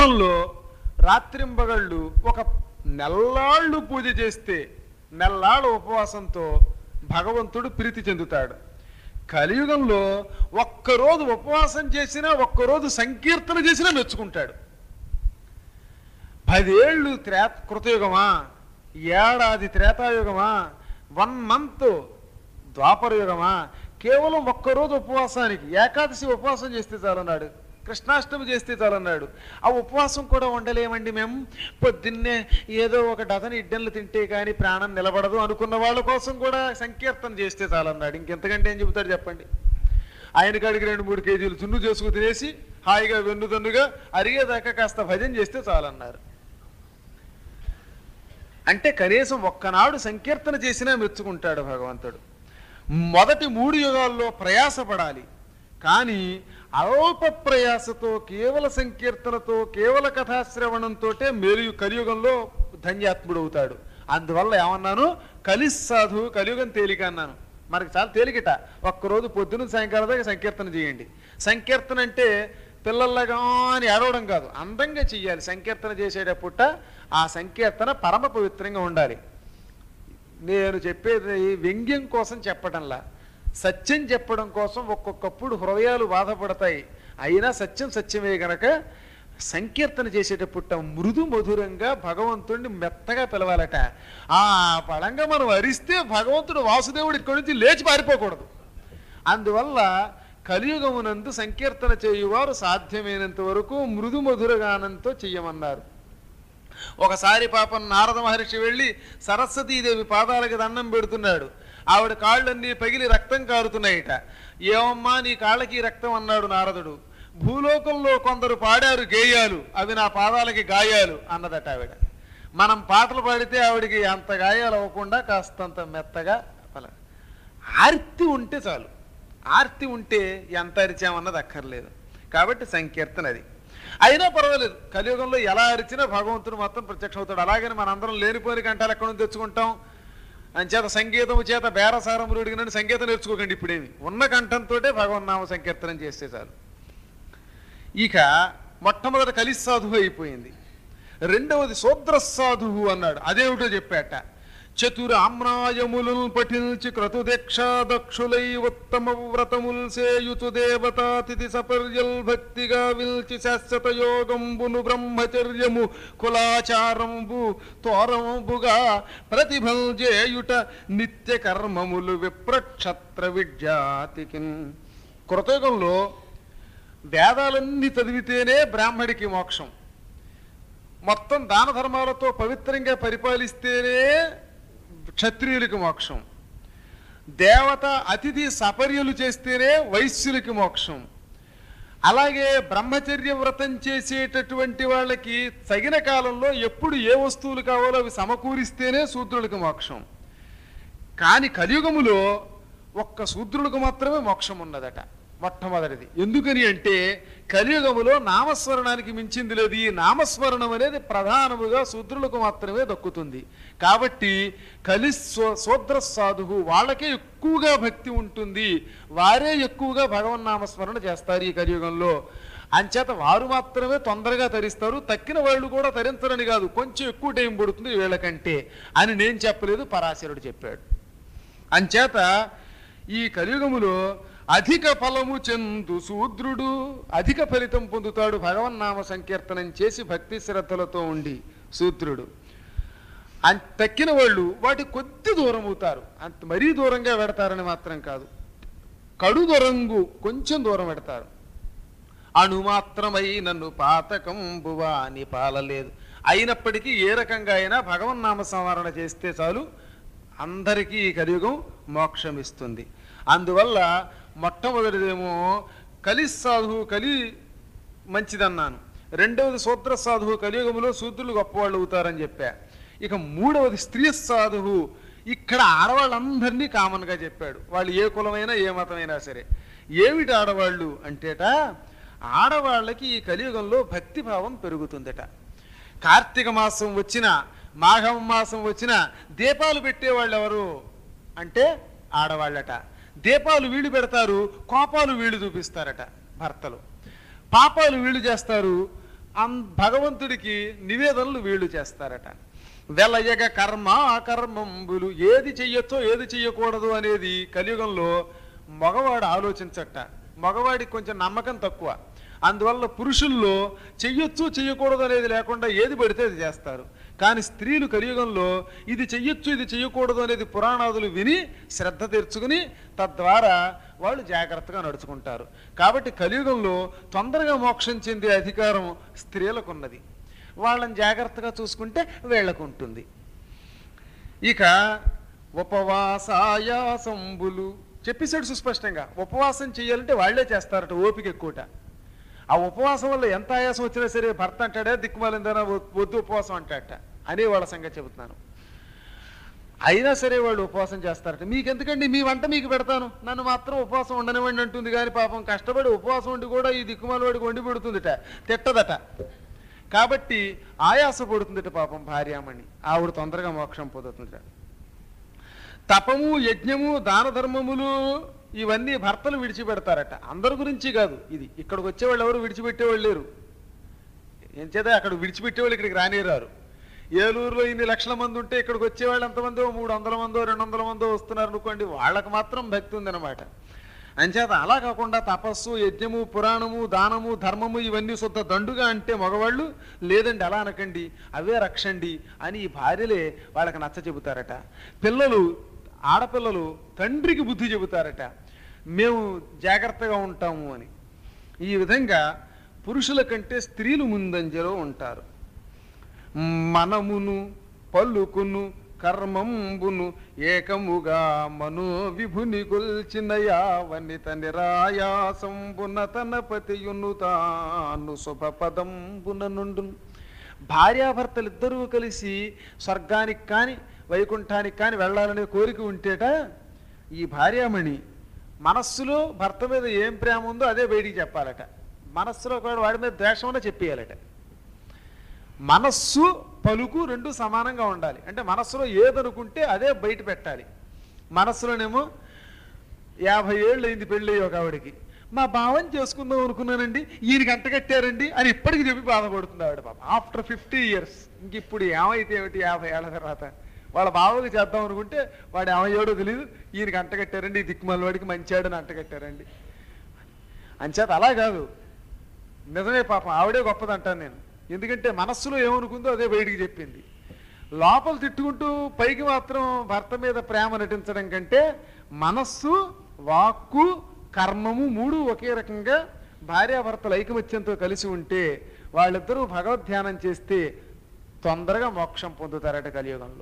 కలియుగంలో రాత్రింబగళ్ళు ఒక నెల్లాళ్ళు పూజ చేస్తే నెల్లాళ్ళ ఉపవాసంతో భగవంతుడు ప్రీతి చెందుతాడు కలియుగంలో ఒక్కరోజు ఉపవాసం చేసినా ఒక్కరోజు సంకీర్తన చేసినా మెచ్చుకుంటాడు పదేళ్ళు త్రే కృతయుగమా ఏడాది త్రేతాయుగమా వన్ మంత్ ద్వాపరయుగమా కేవలం ఒక్కరోజు ఉపవాసానికి ఏకాదశి ఉపవాసం చేస్తే చాలన్నాడు కృష్ణాష్టమి చేస్తే చాలన్నాడు ఆ ఉపవాసం కూడా ఉండలేమండి మేము పొద్దున్నే ఏదో ఒక డజన్ ఇడ్డన్లు తింటే కానీ ప్రాణం నిలబడదు అనుకున్న వాళ్ళ కోసం కూడా సంకీర్తన చేస్తే చాలన్నాడు ఇంకెంతకంటే ఏం చెబుతాడు చెప్పండి ఆయన కాడికి రెండు మూడు కేజీలు చున్ను చేసుకు తినేసి హాయిగా వెన్నుదన్నుగా అరిగేదాకా కాస్త భజన చేస్తే చాలన్నారు అంటే కనీసం ఒక్కనాడు సంకీర్తన చేసినా మెచ్చుకుంటాడు భగవంతుడు మొదటి మూడు యుగాల్లో ప్రయాసపడాలి కానీ అల్ప ప్రయాసతో కేవల సంకీర్తనతో కేవల కథాశ్రవణంతో మేలు కలియుగంలో ధన్యాత్ముడు అవుతాడు అందువల్ల ఏమన్నాను కలి సాధు కలియుగం తేలిక అన్నాను మనకి చాలా తేలికట ఒక్కరోజు పొద్దున సాయంకాలం దాకా సంకీర్తన చేయండి సంకీర్తన అంటే పిల్లల్లాగా అని ఏడవడం కాదు అందంగా చెయ్యాలి సంకీర్తన చేసేటప్పుట ఆ సంకీర్తన పరమ పవిత్రంగా ఉండాలి నేను చెప్పేది వ్యంగ్యం కోసం చెప్పడంలా సత్యం చెప్పడం కోసం ఒక్కొక్కప్పుడు హృదయాలు బాధపడతాయి అయినా సత్యం సత్యమే గనక సంకీర్తన చేసేటప్పుడు మృదు మధురంగా భగవంతుడిని మెత్తగా పిలవాలట ఆ పడంగా మనం అరిస్తే భగవంతుడు వాసుదేవుడు ఇక్కడి నుంచి లేచి పారిపోకూడదు అందువల్ల కలియుగమునందు సంకీర్తన చేయువారు సాధ్యమైనంత వరకు మృదు మధుర గానంతో చెయ్యమన్నారు ఒకసారి పాపం నారద మహర్షి వెళ్ళి సరస్వతీదేవి పాదాలకి దండం పెడుతున్నాడు ఆవిడ కాళ్ళన్నీ పగిలి రక్తం కారుతున్నాయిట ఏమమ్మా నీ కాళ్ళకి రక్తం అన్నాడు నారదుడు భూలోకంలో కొందరు పాడారు గేయాలు అవి నా పాదాలకి గాయాలు అన్నదట ఆవిడ మనం పాటలు పాడితే ఆవిడకి అంత గాయాలు అవ్వకుండా కాస్తంత మెత్తగా పల ఆర్తి ఉంటే చాలు ఆర్తి ఉంటే ఎంత అరిచామన్నది అక్కర్లేదు కాబట్టి సంకీర్తన అది అయినా పర్వాలేదు కలియుగంలో ఎలా అరిచినా భగవంతుడు మొత్తం ప్రత్యక్షం అవుతాడు అలాగని మనందరం లేనిపోని కంటాలు ఎక్కడి నుంచి తెచ్చుకుంటాం అంచేత సంగీతం చేత బేరసారములు అడిగినట్టు సంగీతం నేర్చుకోకండి ఇప్పుడేమి ఉన్న కంఠంతోటే భగవన్నామ సంకీర్తనం చేస్తే చాలు ఇక మొట్టమొదటి కలి సాధువు అయిపోయింది రెండవది శూద్ర సాధువు అన్నాడు అదేమిటో చెప్పాట చతురామ్రాయములు పఠించి క్రతుదీక్షా దక్షులై ఉత్తమ వ్రతముల్ సేయుతు దేవతాతిథి సపర్యల్ భక్తిగా విల్చి శాశ్వత యోగంబును బ్రహ్మచర్యము కులాచారంబు తోరంబుగా ప్రతిభల్ చేయుట నిత్య కర్మములు విప్రక్షత్ర విద్యాతికి కృతయుగంలో వేదాలన్నీ చదివితేనే బ్రాహ్మడికి మోక్షం మొత్తం దాన ధర్మాలతో పవిత్రంగా పరిపాలిస్తేనే క్షత్రియులకి మోక్షం దేవత అతిథి సపర్యలు చేస్తేనే వైశ్యులకి మోక్షం అలాగే బ్రహ్మచర్య వ్రతం చేసేటటువంటి వాళ్ళకి తగిన కాలంలో ఎప్పుడు ఏ వస్తువులు కావాలో అవి సమకూరిస్తేనే శూద్రులకు మోక్షం కానీ కలియుగములో ఒక్క శూద్రులకు మాత్రమే మోక్షం ఉన్నదట మొట్టమొదటిది ఎందుకని అంటే కలియుగములో నామస్మరణానికి మించింది లేదు ఈ నామస్మరణం అనేది ప్రధానముగా శూద్రులకు మాత్రమే దక్కుతుంది కాబట్టి కలి శూ- శూద్ర సాధువు వాళ్ళకే ఎక్కువగా భక్తి ఉంటుంది వారే ఎక్కువగా భగవన్నామస్మరణ చేస్తారు ఈ కలియుగంలో అంచేత వారు మాత్రమే తొందరగా తరిస్తారు తక్కిన వాళ్ళు కూడా తరించరని కాదు కొంచెం ఎక్కువ టైం పడుతుంది వీళ్ళకంటే అని నేను చెప్పలేదు పరాశరుడు చెప్పాడు అంచేత ఈ కలియుగములో అధిక ఫలము చెందు శూద్రుడు అధిక ఫలితం పొందుతాడు భగవన్నామ సంకీర్తనం చేసి భక్తి శ్రద్ధలతో ఉండి శూద్రుడు అన్ తక్కిన వాళ్ళు వాటి కొద్ది దూరం అవుతారు అంత మరీ దూరంగా పెడతారని మాత్రం కాదు కడు దొరంగు కొంచెం దూరం పెడతారు అణుమాత్రమై నన్ను పాతకంబువా అని పాలలేదు అయినప్పటికీ ఏ రకంగా అయినా భగవన్నామ సంవరణ చేస్తే చాలు అందరికీ ఈ కలియుగం మోక్షం ఇస్తుంది అందువల్ల మొట్టమొదటిదేమో కలి సాధువు కలి మంచిదన్నాను రెండవది శూద్ర సాధువు కలియుగములో శూద్రులు గొప్పవాళ్ళు అవుతారని చెప్పా ఇక మూడవది స్త్రీ సాధువు ఇక్కడ ఆడవాళ్ళందరినీ కామన్గా చెప్పాడు వాళ్ళు ఏ కులమైనా ఏ మతమైనా సరే ఏమిటి ఆడవాళ్ళు అంటేట ఆడవాళ్ళకి ఈ కలియుగంలో భక్తిభావం పెరుగుతుందట కార్తీక మాసం వచ్చిన మాఘం మాసం వచ్చిన దీపాలు పెట్టేవాళ్ళు ఎవరు అంటే ఆడవాళ్ళట దీపాలు వీళ్ళు పెడతారు కోపాలు వీళ్ళు చూపిస్తారట భర్తలు పాపాలు వీళ్ళు చేస్తారు అం- భగవంతుడికి నివేదనలు వీళ్ళు చేస్తారట వెలయగ కర్మ అకర్మంబులు ఏది చెయ్యొచ్చో ఏది చెయ్యకూడదు అనేది కలియుగంలో మగవాడు ఆలోచించట మగవాడికి కొంచెం నమ్మకం తక్కువ అందువల్ల పురుషుల్లో చెయ్యొచ్చు చెయ్యకూడదు అనేది లేకుండా ఏది పడితే అది చేస్తారు కానీ స్త్రీలు కలియుగంలో ఇది చెయ్యొచ్చు ఇది చెయ్యకూడదు అనేది పురాణాదులు విని శ్రద్ధ తెరుచుకుని తద్వారా వాళ్ళు జాగ్రత్తగా నడుచుకుంటారు కాబట్టి కలియుగంలో తొందరగా మోక్షం చెందే అధికారం స్త్రీలకు ఉన్నది వాళ్ళని జాగ్రత్తగా చూసుకుంటే వీళ్ళకు ఉంటుంది ఇక ఉపవాసాయాసంబులు చెప్పేశాడు సుస్పష్టంగా ఉపవాసం చేయాలంటే వాళ్ళే చేస్తారట ఓపిక ఎక్కువట ఆ ఉపవాసం వల్ల ఎంత ఆయాసం వచ్చినా సరే భర్త అంటాడా దిక్కుమాలిందనా వద్దు ఉపవాసం అంటాడట అనే వాళ్ళ సంగతి చెబుతున్నాను అయినా సరే వాళ్ళు ఉపవాసం చేస్తారట మీకు ఎందుకండి మీ వంట మీకు పెడతాను నన్ను మాత్రం ఉపవాసం ఉండనివ్వండి అంటుంది కానీ పాపం కష్టపడి ఉపవాసం ఉండి కూడా ఈ దిక్కుమాల వాడికి వండి పెడుతుందిట తిట్టదట కాబట్టి ఆయాస పడుతుందిట పాపం భార్యామణి ఆవిడ తొందరగా మోక్షం పొందుతుందిట తపము యజ్ఞము దాన ధర్మములు ఇవన్నీ భర్తలు విడిచిపెడతారట అందరి గురించి కాదు ఇది ఇక్కడికి వచ్చేవాళ్ళు ఎవరు విడిచిపెట్టేవాళ్ళు లేరు ఏం చేత అక్కడ విడిచిపెట్టేవాళ్ళు ఇక్కడికి రానేరారు ఏలూరులో ఇన్ని లక్షల మంది ఉంటే ఇక్కడికి వచ్చేవాళ్ళు ఎంతమందో మూడు వందల మందో రెండు వందల మందో వస్తున్నారు అనుకోండి వాళ్ళకి మాత్రం భక్తి ఉందన్నమాట అంచేత అలా కాకుండా తపస్సు యజ్ఞము పురాణము దానము ధర్మము ఇవన్నీ శుద్ధ దండుగా అంటే మగవాళ్ళు లేదండి అలా అనకండి అవే రక్షండి అని ఈ భార్యలే వాళ్ళకి నచ్చ చెబుతారట పిల్లలు ఆడపిల్లలు తండ్రికి బుద్ధి చెబుతారట మేము జాగ్రత్తగా ఉంటాము అని ఈ విధంగా పురుషుల కంటే స్త్రీలు ముందంజలో ఉంటారు మనమును పలుకును కర్మంబును ఏకముగా మనో విభుని గొల్చిన యావనిత నిరాయాసంబున తన పతియును తాను శుభపదంబున నుండు భార్యాభర్తలిద్దరూ కలిసి స్వర్గానికి కానీ వైకుంఠానికి కానీ వెళ్ళాలనే కోరిక ఉంటేట ఈ భార్యామణి మనస్సులో భర్త మీద ఏం ప్రేమ ఉందో అదే బయటికి చెప్పాలట మనస్సులో కూడా వాడి మీద ద్వేషం ఉందో చెప్పేయాలట మనస్సు పలుకు రెండు సమానంగా ఉండాలి అంటే మనస్సులో ఏదనుకుంటే అదే బయట పెట్టాలి మనస్సులోనేమో యాభై ఏళ్ళు అయింది పెళ్ళి ఒక ఆవిడకి మా భావం చేసుకుందాం అనుకున్నానండి ఈయనకి అంట కట్టారండి అని ఇప్పటికి చెప్పి బాధపడుతుంది ఆవిడ పాప ఆఫ్టర్ ఫిఫ్టీ ఇయర్స్ ఇంక ఇప్పుడు ఏమైతే ఏమిటి యాభై ఏళ్ళ తర్వాత వాళ్ళ బావకి చేద్దాం అనుకుంటే వాడు ఏమయ్యాడో తెలియదు ఈయనకి అంట కట్టారండి ఈ దిక్కుమాల వాడికి మంచాడని అంట కట్టారండి అంచేత అలా కాదు నిజమే పాపం ఆవిడే గొప్పదంటాను నేను ఎందుకంటే మనస్సులో ఏమనుకుందో అదే బయటికి చెప్పింది లోపల తిట్టుకుంటూ పైకి మాత్రం భర్త మీద ప్రేమ నటించడం కంటే మనస్సు వాక్కు కర్మము మూడు ఒకే రకంగా భార్యాభర్తలు ఐకమత్యంతో కలిసి ఉంటే వాళ్ళిద్దరూ భగవద్ధ్యానం చేస్తే తొందరగా మోక్షం పొందుతారట కలియుగంలో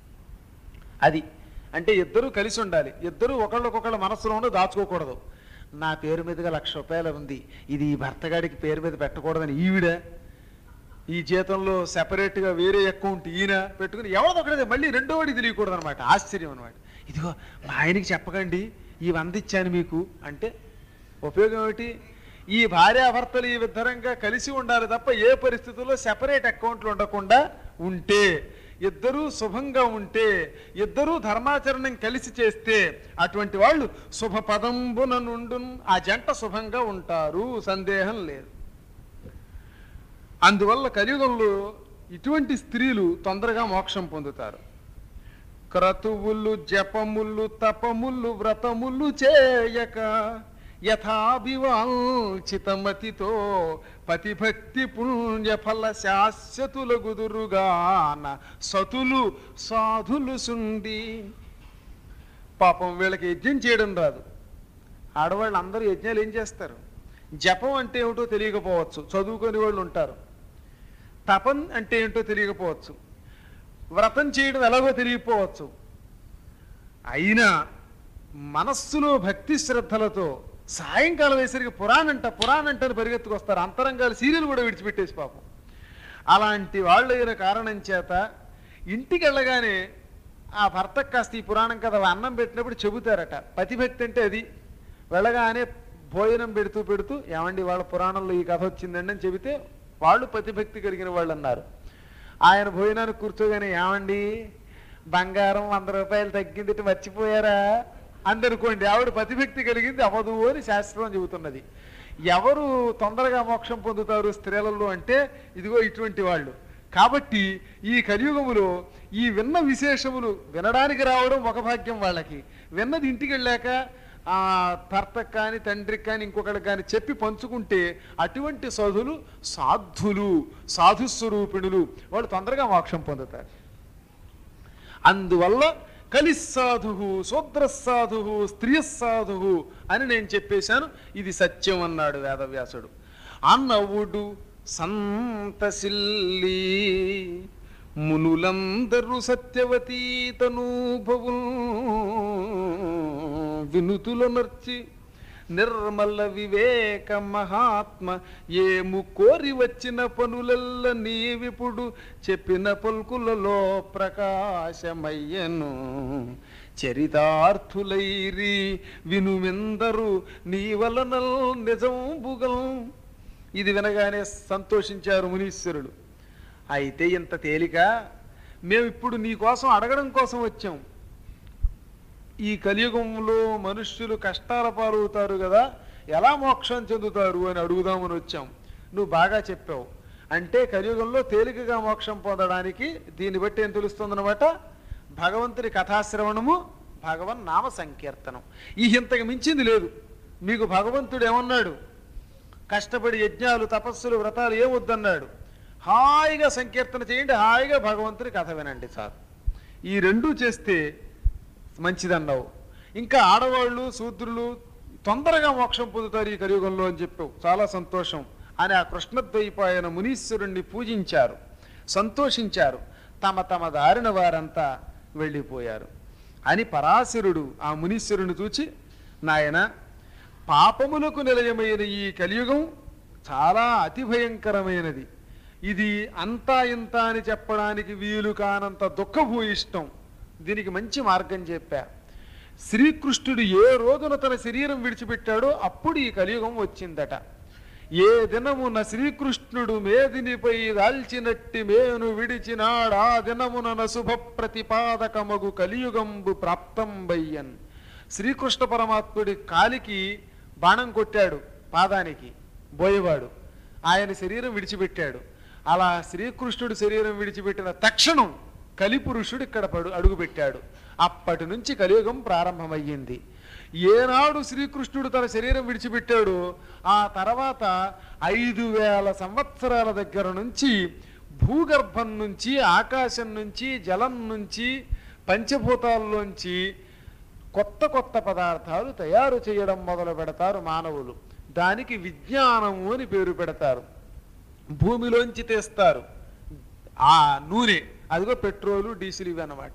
అది అంటే ఇద్దరూ కలిసి ఉండాలి ఇద్దరూ ఒకళ్ళకొకళ్ళ మనస్సులోనూ దాచుకోకూడదు నా పేరు మీదుగా లక్ష రూపాయలు ఉంది ఇది ఈ భర్తగాడికి పేరు మీద పెట్టకూడదని ఈవిడ ఈ జీతంలో సెపరేట్గా వేరే అకౌంట్ ఈయన పెట్టుకుని ఎవరిదొక్కడే మళ్ళీ రెండో వాడికి తెలియకూడదు అనమాట ఆశ్చర్యం అనమాట ఇదిగో మా ఆయనకి చెప్పకండి ఈ వంద ఇచ్చాను మీకు అంటే ఉపయోగం ఏమిటి ఈ భార్యాభర్తలు ఈ విధంగా కలిసి ఉండాలి తప్ప ఏ పరిస్థితుల్లో సెపరేట్ అకౌంట్లు ఉండకుండా ఉంటే ఇద్దరూ శుభంగా ఉంటే ఇద్దరూ ధర్మాచరణం కలిసి చేస్తే అటువంటి వాళ్ళు శుభ పదంబున నుండు ఆ జంట శుభంగా ఉంటారు సందేహం లేదు అందువల్ల కలియుగంలో ఇటువంటి స్త్రీలు తొందరగా మోక్షం పొందుతారు క్రతువులు జపములు తపములు వ్రతములు చేయక యథాభివాంచితమతితో పతిభక్తి పుణ్య ఫల శాశ్వతుల గుదురుగాన సతులు సాధులు సుండి పాపం వీళ్ళకి యజ్ఞం చేయడం రాదు ఆడవాళ్ళు అందరూ యజ్ఞాలు ఏం చేస్తారు జపం అంటే ఏమిటో తెలియకపోవచ్చు చదువుకొని వాళ్ళు ఉంటారు తపం అంటే ఏంటో తెలియకపోవచ్చు వ్రతం చేయడం ఎలాగో తెలియకపోవచ్చు అయినా మనస్సులో భక్తి శ్రద్ధలతో సాయంకాలం వేసరికి పురాణంట పురాణంట అని పరిగెత్తుకొస్తారు అంతరంగాలు సీరియల్ కూడా విడిచిపెట్టేసి పాపం అలాంటి వాళ్ళు అయిన కారణం చేత ఇంటికి వెళ్ళగానే ఆ భర్తకు కాస్త ఈ పురాణం కథ అన్నం పెట్టినప్పుడు చెబుతారట పతిభక్తి అంటే అది వెళ్ళగానే భోజనం పెడుతూ పెడుతూ ఏమండి వాళ్ళ పురాణంలో ఈ కథ వచ్చిందండి అని చెబితే వాళ్ళు పతిభక్తి కలిగిన వాళ్ళు అన్నారు ఆయన భోజనానికి కూర్చోగానే ఏమండి బంగారం వంద రూపాయలు తగ్గింది మర్చిపోయారా అందనుకోండి ఆవిడ పతిభక్తి కలిగింది అవదు అని శాస్త్రం చెబుతున్నది ఎవరు తొందరగా మోక్షం పొందుతారు స్త్రీలలో అంటే ఇదిగో ఇటువంటి వాళ్ళు కాబట్టి ఈ కలియుగములో ఈ విన్న విశేషములు వినడానికి రావడం ఒక భాగ్యం వాళ్ళకి విన్నది ఇంటికి వెళ్ళాక ఆ భర్తకు కానీ తండ్రికి కానీ ఇంకొకరికి కానీ చెప్పి పంచుకుంటే అటువంటి సాధులు సాధులు సాధు స్వరూపిణులు వాళ్ళు తొందరగా మోక్షం పొందుతారు అందువల్ల కలిస్సాధు శూద్రసాధు స్త్రీసాధు అని నేను చెప్పేశాను ఇది సత్యం అన్నాడు వేదవ్యాసుడు అన్నవుడు సంతసిల్లి మునులందరూ సత్యవతీతనూభవు వినుతుల నర్చి నిర్మల వివేక మహాత్మ ఏము కోరి వచ్చిన పనులల్ల నీవిపుడు చెప్పిన పలుకులలో ప్రకాశమయ్యను చరితార్థులైరి వినుమెందరు నీ వలన నిజంబుగం ఇది వినగానే సంతోషించారు మునీశ్వరుడు అయితే ఇంత తేలిక మేము ఇప్పుడు నీ కోసం అడగడం కోసం వచ్చాం ఈ కలియుగంలో మనుష్యులు కష్టాల పాలవుతారు కదా ఎలా మోక్షం చెందుతారు అని అడుగుదామని వచ్చాం నువ్వు బాగా చెప్పావు అంటే కలియుగంలో తేలికగా మోక్షం పొందడానికి దీన్ని బట్టి ఏం తెలుస్తుందన్నమాట భగవంతుడి కథాశ్రవణము భగవన్ నామ సంకీర్తనం ఈ ఇంతకు మించింది లేదు మీకు భగవంతుడు ఏమన్నాడు కష్టపడి యజ్ఞాలు తపస్సులు వ్రతాలు ఏమొద్దన్నాడు హాయిగా సంకీర్తన చేయండి హాయిగా భగవంతుడి కథ వినండి చాలు ఈ రెండూ చేస్తే మంచిదన్నావు ఇంకా ఆడవాళ్ళు శూద్రులు తొందరగా మోక్షం పొందుతారు ఈ కలియుగంలో అని చెప్పావు చాలా సంతోషం అని ఆ కృష్ణద్వైపాయన మునీశ్వరుణ్ణి పూజించారు సంతోషించారు తమ తమ దారిన వారంతా వెళ్ళిపోయారు అని పరాశరుడు ఆ మునీశ్వరుని చూచి నాయన పాపములకు నిలయమైన ఈ కలియుగం చాలా అతి భయంకరమైనది ఇది అంతా ఇంత అని చెప్పడానికి వీలు కానంత దుఃఖభూయిష్టం దీనికి మంచి మార్గం చెప్పా శ్రీకృష్ణుడు ఏ రోజున తన శరీరం విడిచిపెట్టాడో అప్పుడు ఈ కలియుగం వచ్చిందట ఏ దినమున శ్రీకృష్ణుడు మేదినిపై దాల్చినట్టి మేను విడిచినాడు ఆ దినమున నశుభ ప్రతిపాదకమగు కలియుగంబు ప్రాప్తంబయ్యన్ శ్రీకృష్ణ పరమాత్ముడి కాలికి బాణం కొట్టాడు పాదానికి బోయేవాడు ఆయన శరీరం విడిచిపెట్టాడు అలా శ్రీకృష్ణుడు శరీరం విడిచిపెట్టిన తక్షణం కలిపురుషుడు ఇక్కడ పడు అడుగుపెట్టాడు అప్పటి నుంచి కలియుగం ప్రారంభమయ్యింది ఏనాడు శ్రీకృష్ణుడు తన శరీరం విడిచిపెట్టాడు ఆ తర్వాత ఐదు వేల సంవత్సరాల దగ్గర నుంచి భూగర్భం నుంచి ఆకాశం నుంచి జలం నుంచి పంచభూతాల్లోంచి కొత్త కొత్త పదార్థాలు తయారు చేయడం మొదలు పెడతారు మానవులు దానికి విజ్ఞానము అని పేరు పెడతారు భూమిలోంచి తీస్తారు ఆ నూనె అదిగో పెట్రోలు డీజిల్ ఇవి అన్నమాట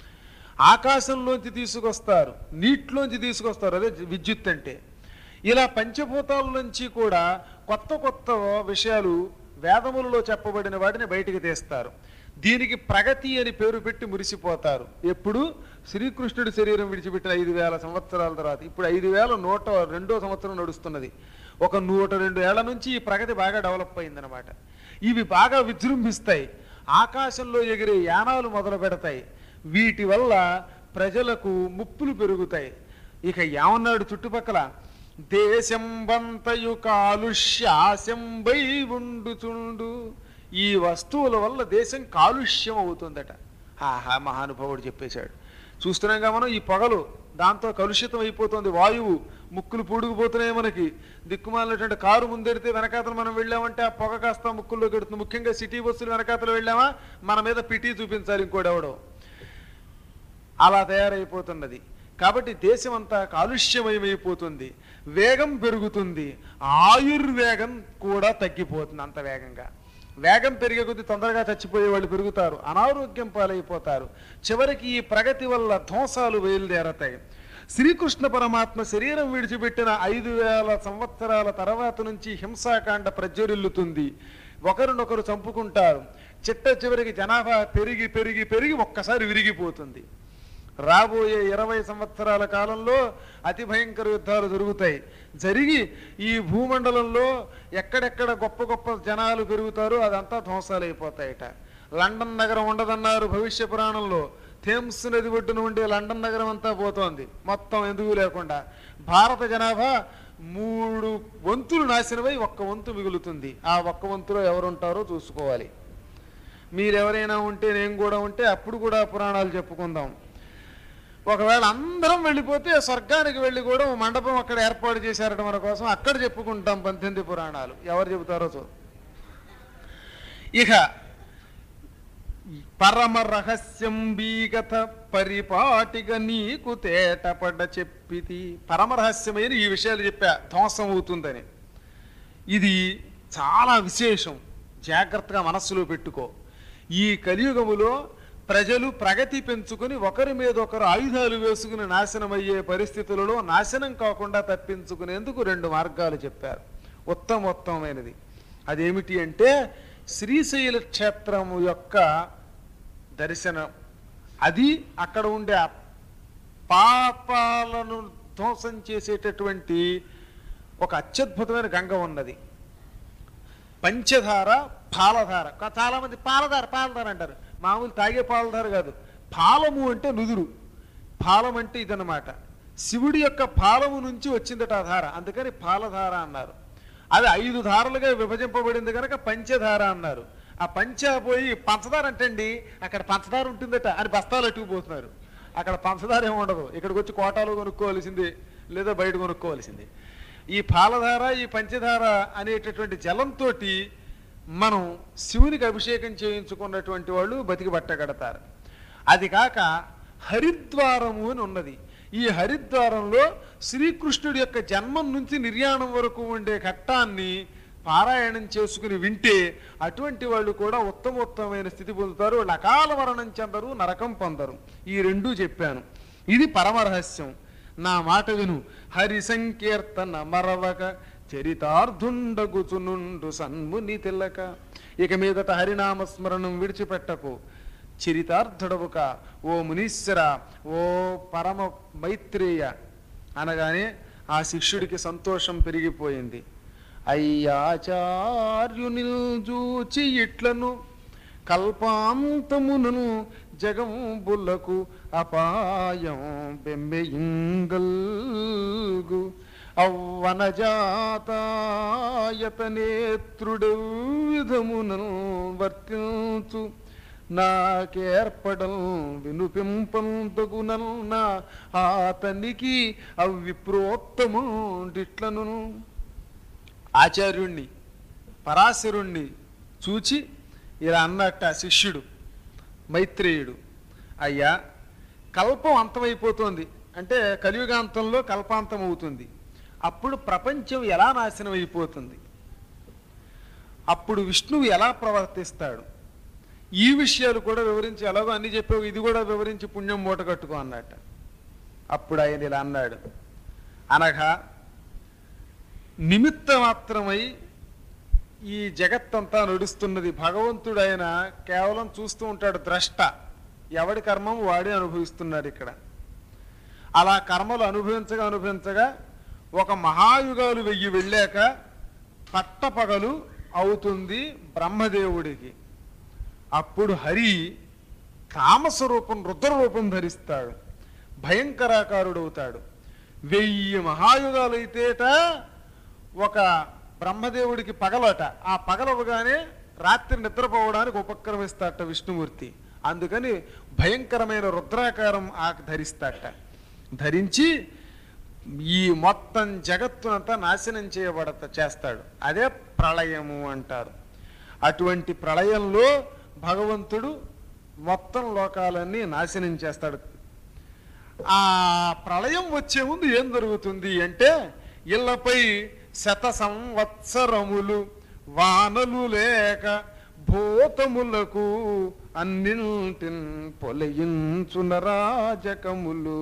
ఆకాశంలోంచి తీసుకొస్తారు నీటిలోంచి తీసుకొస్తారు అదే విద్యుత్ అంటే ఇలా పంచభూతాల నుంచి కూడా కొత్త కొత్త విషయాలు వేదములలో చెప్పబడిన వాటిని బయటికి తీస్తారు దీనికి ప్రగతి అని పేరు పెట్టి మురిసిపోతారు ఎప్పుడు శ్రీకృష్ణుడి శరీరం విడిచిపెట్టిన ఐదు వేల సంవత్సరాల తర్వాత ఇప్పుడు ఐదు వేల నూట రెండో సంవత్సరం నడుస్తున్నది ఒక నూట రెండు ఏళ్ల నుంచి ఈ ప్రగతి బాగా డెవలప్ అయిందనమాట ఇవి బాగా విజృంభిస్తాయి ఆకాశంలో ఎగిరే యానాలు మొదలు పెడతాయి వీటి వల్ల ప్రజలకు ముప్పులు పెరుగుతాయి ఇక ఏమన్నాడు చుట్టుపక్కల దేశం బంతయు కాలుష్యాశంబై ఉండుచుండు ఈ వస్తువుల వల్ల దేశం కాలుష్యం అవుతుందట ఆహా మహానుభావుడు చెప్పేశాడు చూస్తున్నాంగా మనం ఈ పొగలు దాంతో కలుషితం అయిపోతుంది వాయువు ముక్కులు పూడుకుపోతున్నాయి మనకి దిక్కుమాలినటువంటి కారు ముందెడితే వెనకాతలు మనం వెళ్ళామంటే ఆ పొగ కాస్త ముక్కుల్లో కడుతుంది ముఖ్యంగా సిటీ బస్సులు వెనకాతలు వెళ్ళామా మన మీద పిటి చూపించాలి ఇంకోడెవడో అలా తయారైపోతున్నది కాబట్టి దేశం అంతా కాలుష్యమయమైపోతుంది వేగం పెరుగుతుంది ఆయుర్వేగం కూడా తగ్గిపోతుంది అంత వేగంగా వేగం పెరిగే కొద్దీ తొందరగా చచ్చిపోయే వాళ్ళు పెరుగుతారు అనారోగ్యం పాలైపోతారు చివరికి ఈ ప్రగతి వల్ల ధ్వంసాలు బయలుదేరతాయి శ్రీకృష్ణ పరమాత్మ శరీరం విడిచిపెట్టిన ఐదు వేల సంవత్సరాల తర్వాత నుంచి హింసాకాండ ప్రజ్వరిల్లుతుంది ఒకరినొకరు చంపుకుంటారు చిట్ట చివరికి జనాభా పెరిగి పెరిగి పెరిగి ఒక్కసారి విరిగిపోతుంది రాబోయే ఇరవై సంవత్సరాల కాలంలో అతి భయంకర యుద్ధాలు జరుగుతాయి జరిగి ఈ భూమండలంలో ఎక్కడెక్కడ గొప్ప గొప్ప జనాలు పెరుగుతారో అదంతా ధ్వంసాలు అయిపోతాయట లండన్ నగరం ఉండదన్నారు భవిష్య పురాణంలో థేమ్స్ నది ఒడ్డున ఉండే లండన్ నగరం అంతా పోతోంది మొత్తం ఎందుకు లేకుండా భారత జనాభా మూడు వంతులు నాశనమై ఒక్క వంతు మిగులుతుంది ఆ ఒక్క వంతులో ఎవరుంటారో చూసుకోవాలి మీరెవరైనా ఉంటే నేను కూడా ఉంటే అప్పుడు కూడా పురాణాలు చెప్పుకుందాం ఒకవేళ అందరం వెళ్ళిపోతే స్వర్గానికి వెళ్ళి కూడా ఓ మండపం అక్కడ ఏర్పాటు చేశారట మన కోసం అక్కడ చెప్పుకుంటాం పద్దెనిమిది పురాణాలు ఎవరు చెబుతారో చూ ఇక పరమ రహస్యం బీగత పరిపాటిగ నీకు తేటపడ చెప్పితి పరమ రహస్యమైన ఈ విషయాలు చెప్పా ధ్వంసం అవుతుందని ఇది చాలా విశేషం జాగ్రత్తగా మనస్సులో పెట్టుకో ఈ కలియుగములో ప్రజలు ప్రగతి పెంచుకుని ఒకరి మీద ఒకరు ఆయుధాలు వేసుకుని నాశనమయ్యే పరిస్థితులలో నాశనం కాకుండా తప్పించుకునేందుకు రెండు మార్గాలు చెప్పారు ఉత్తమోత్తమైనది అదేమిటి అంటే శ్రీశైల క్షేత్రము యొక్క దర్శనం అది అక్కడ ఉండే ఆ పాపాలను ధ్వంసం చేసేటటువంటి ఒక అత్యద్భుతమైన గంగ ఉన్నది పంచదార పాలధార కా- చాలా మంది పాలధార పాలధార అంటారు మామూలు తాగే పాలధార కాదు పాలము అంటే నుదురు పాలం అంటే ఇదన్నమాట శివుడి యొక్క పాలము నుంచి వచ్చిందట ఆ ధార అందుకని పాలధార అన్నారు అది ఐదు ధారలుగా విభజింపబడింది కనుక పంచధార అన్నారు ఆ పంచ పోయి పంచదార అంటండి అక్కడ పంచదార ఉంటుందట అని బస్తాలు అట్టుకుపోతున్నారు అక్కడ పంచదార ఏమి ఉండదు ఇక్కడికి వచ్చి కోటాలు కొనుక్కోవాల్సింది లేదా బయట కొనుక్కోవాల్సింది ఈ పాలధార ఈ పంచదార అనేటటువంటి జలంతో మనం శివునికి అభిషేకం చేయించుకున్నటువంటి వాళ్ళు బతికి బట్టగడతారు అది కాక హరిద్వారము అని ఉన్నది ఈ హరిద్వారంలో శ్రీకృష్ణుడి యొక్క జన్మం నుంచి నిర్యాణం వరకు ఉండే ఘట్టాన్ని పారాయణం చేసుకుని వింటే అటువంటి వాళ్ళు కూడా ఉత్తమోత్తమైన స్థితి పొందుతారు వాళ్ళు అకాల మరణం చెందరు నరకం పొందరు ఈ రెండూ చెప్పాను ఇది పరమరహస్యం నా మాట విను హరి సంకీర్తన మరవక చరితార్థుండగుచునుండు సన్ముని తిలక ఇక మీదట హరినామస్మరణం విడిచిపెట్టకు చరితార్థుడవుక ఓ మునీశ్వర ఓ పరమ మైత్రేయ అనగానే ఆ శిష్యుడికి సంతోషం పెరిగిపోయింది అయ్యాచార్యుని చూచి ఇట్లను కల్పాంతమునను జగంబులకు అపాయం బెమ్మెయింగల్గు అవ్వనజాతాయతనేత్రుడు విధమునను వర్తించు నాకేర్పడం వినుపింపంతగునను నా ఆతనికి అవిప్రోత్తముడిట్లను ఆచార్యుణ్ణి పరాశరుణ్ణి చూచి ఇలా అన్నట్ట ఆ శిష్యుడు మైత్రేయుడు అయ్యా కల్పం అంతమైపోతోంది అంటే కలియుగాంతంలో కల్పాంతం అవుతుంది అప్పుడు ప్రపంచం ఎలా నాశనం అయిపోతుంది అప్పుడు విష్ణువు ఎలా ప్రవర్తిస్తాడు ఈ విషయాలు కూడా వివరించి ఎలాగో అన్ని చెప్పావు ఇది కూడా వివరించి పుణ్యం మూట కట్టుకో అన్నట్ట అప్పుడు ఆయన ఇలా అన్నాడు అనగా నిమిత్త మాత్రమై ఈ జగత్తంతా నడుస్తున్నది భగవంతుడు ఆయన కేవలం చూస్తూ ఉంటాడు ద్రష్ట ఎవడి కర్మం వాడే అనుభవిస్తున్నాడు ఇక్కడ అలా కర్మలు అనుభవించగా అనుభవించగా ఒక మహాయుగాలు వెయ్యి వెళ్ళాక పట్టపగలు అవుతుంది బ్రహ్మదేవుడికి అప్పుడు హరి కామస్వరూపం రుద్రరూపం ధరిస్తాడు భయంకరాకారుడవుతాడు వెయ్యి మహాయుగాలైతేట ఒక బ్రహ్మదేవుడికి పగలట ఆ పగలవగానే రాత్రి నిద్రపోవడానికి ఉపక్రమిస్తాట విష్ణుమూర్తి అందుకని భయంకరమైన రుద్రాకారం ఆ ధరిస్తాట ధరించి ఈ మొత్తం జగత్తునంతా నాశనం చేయబడత చేస్తాడు అదే ప్రళయము అంటారు అటువంటి ప్రళయంలో భగవంతుడు మొత్తం లోకాలన్నీ నాశనం చేస్తాడు ఆ ప్రళయం వచ్చే ముందు ఏం జరుగుతుంది అంటే ఇళ్లపై శత సంవత్సరములు వానలు లేక భూతములకు అన్నింటిన్ పొలయించున రాజకములు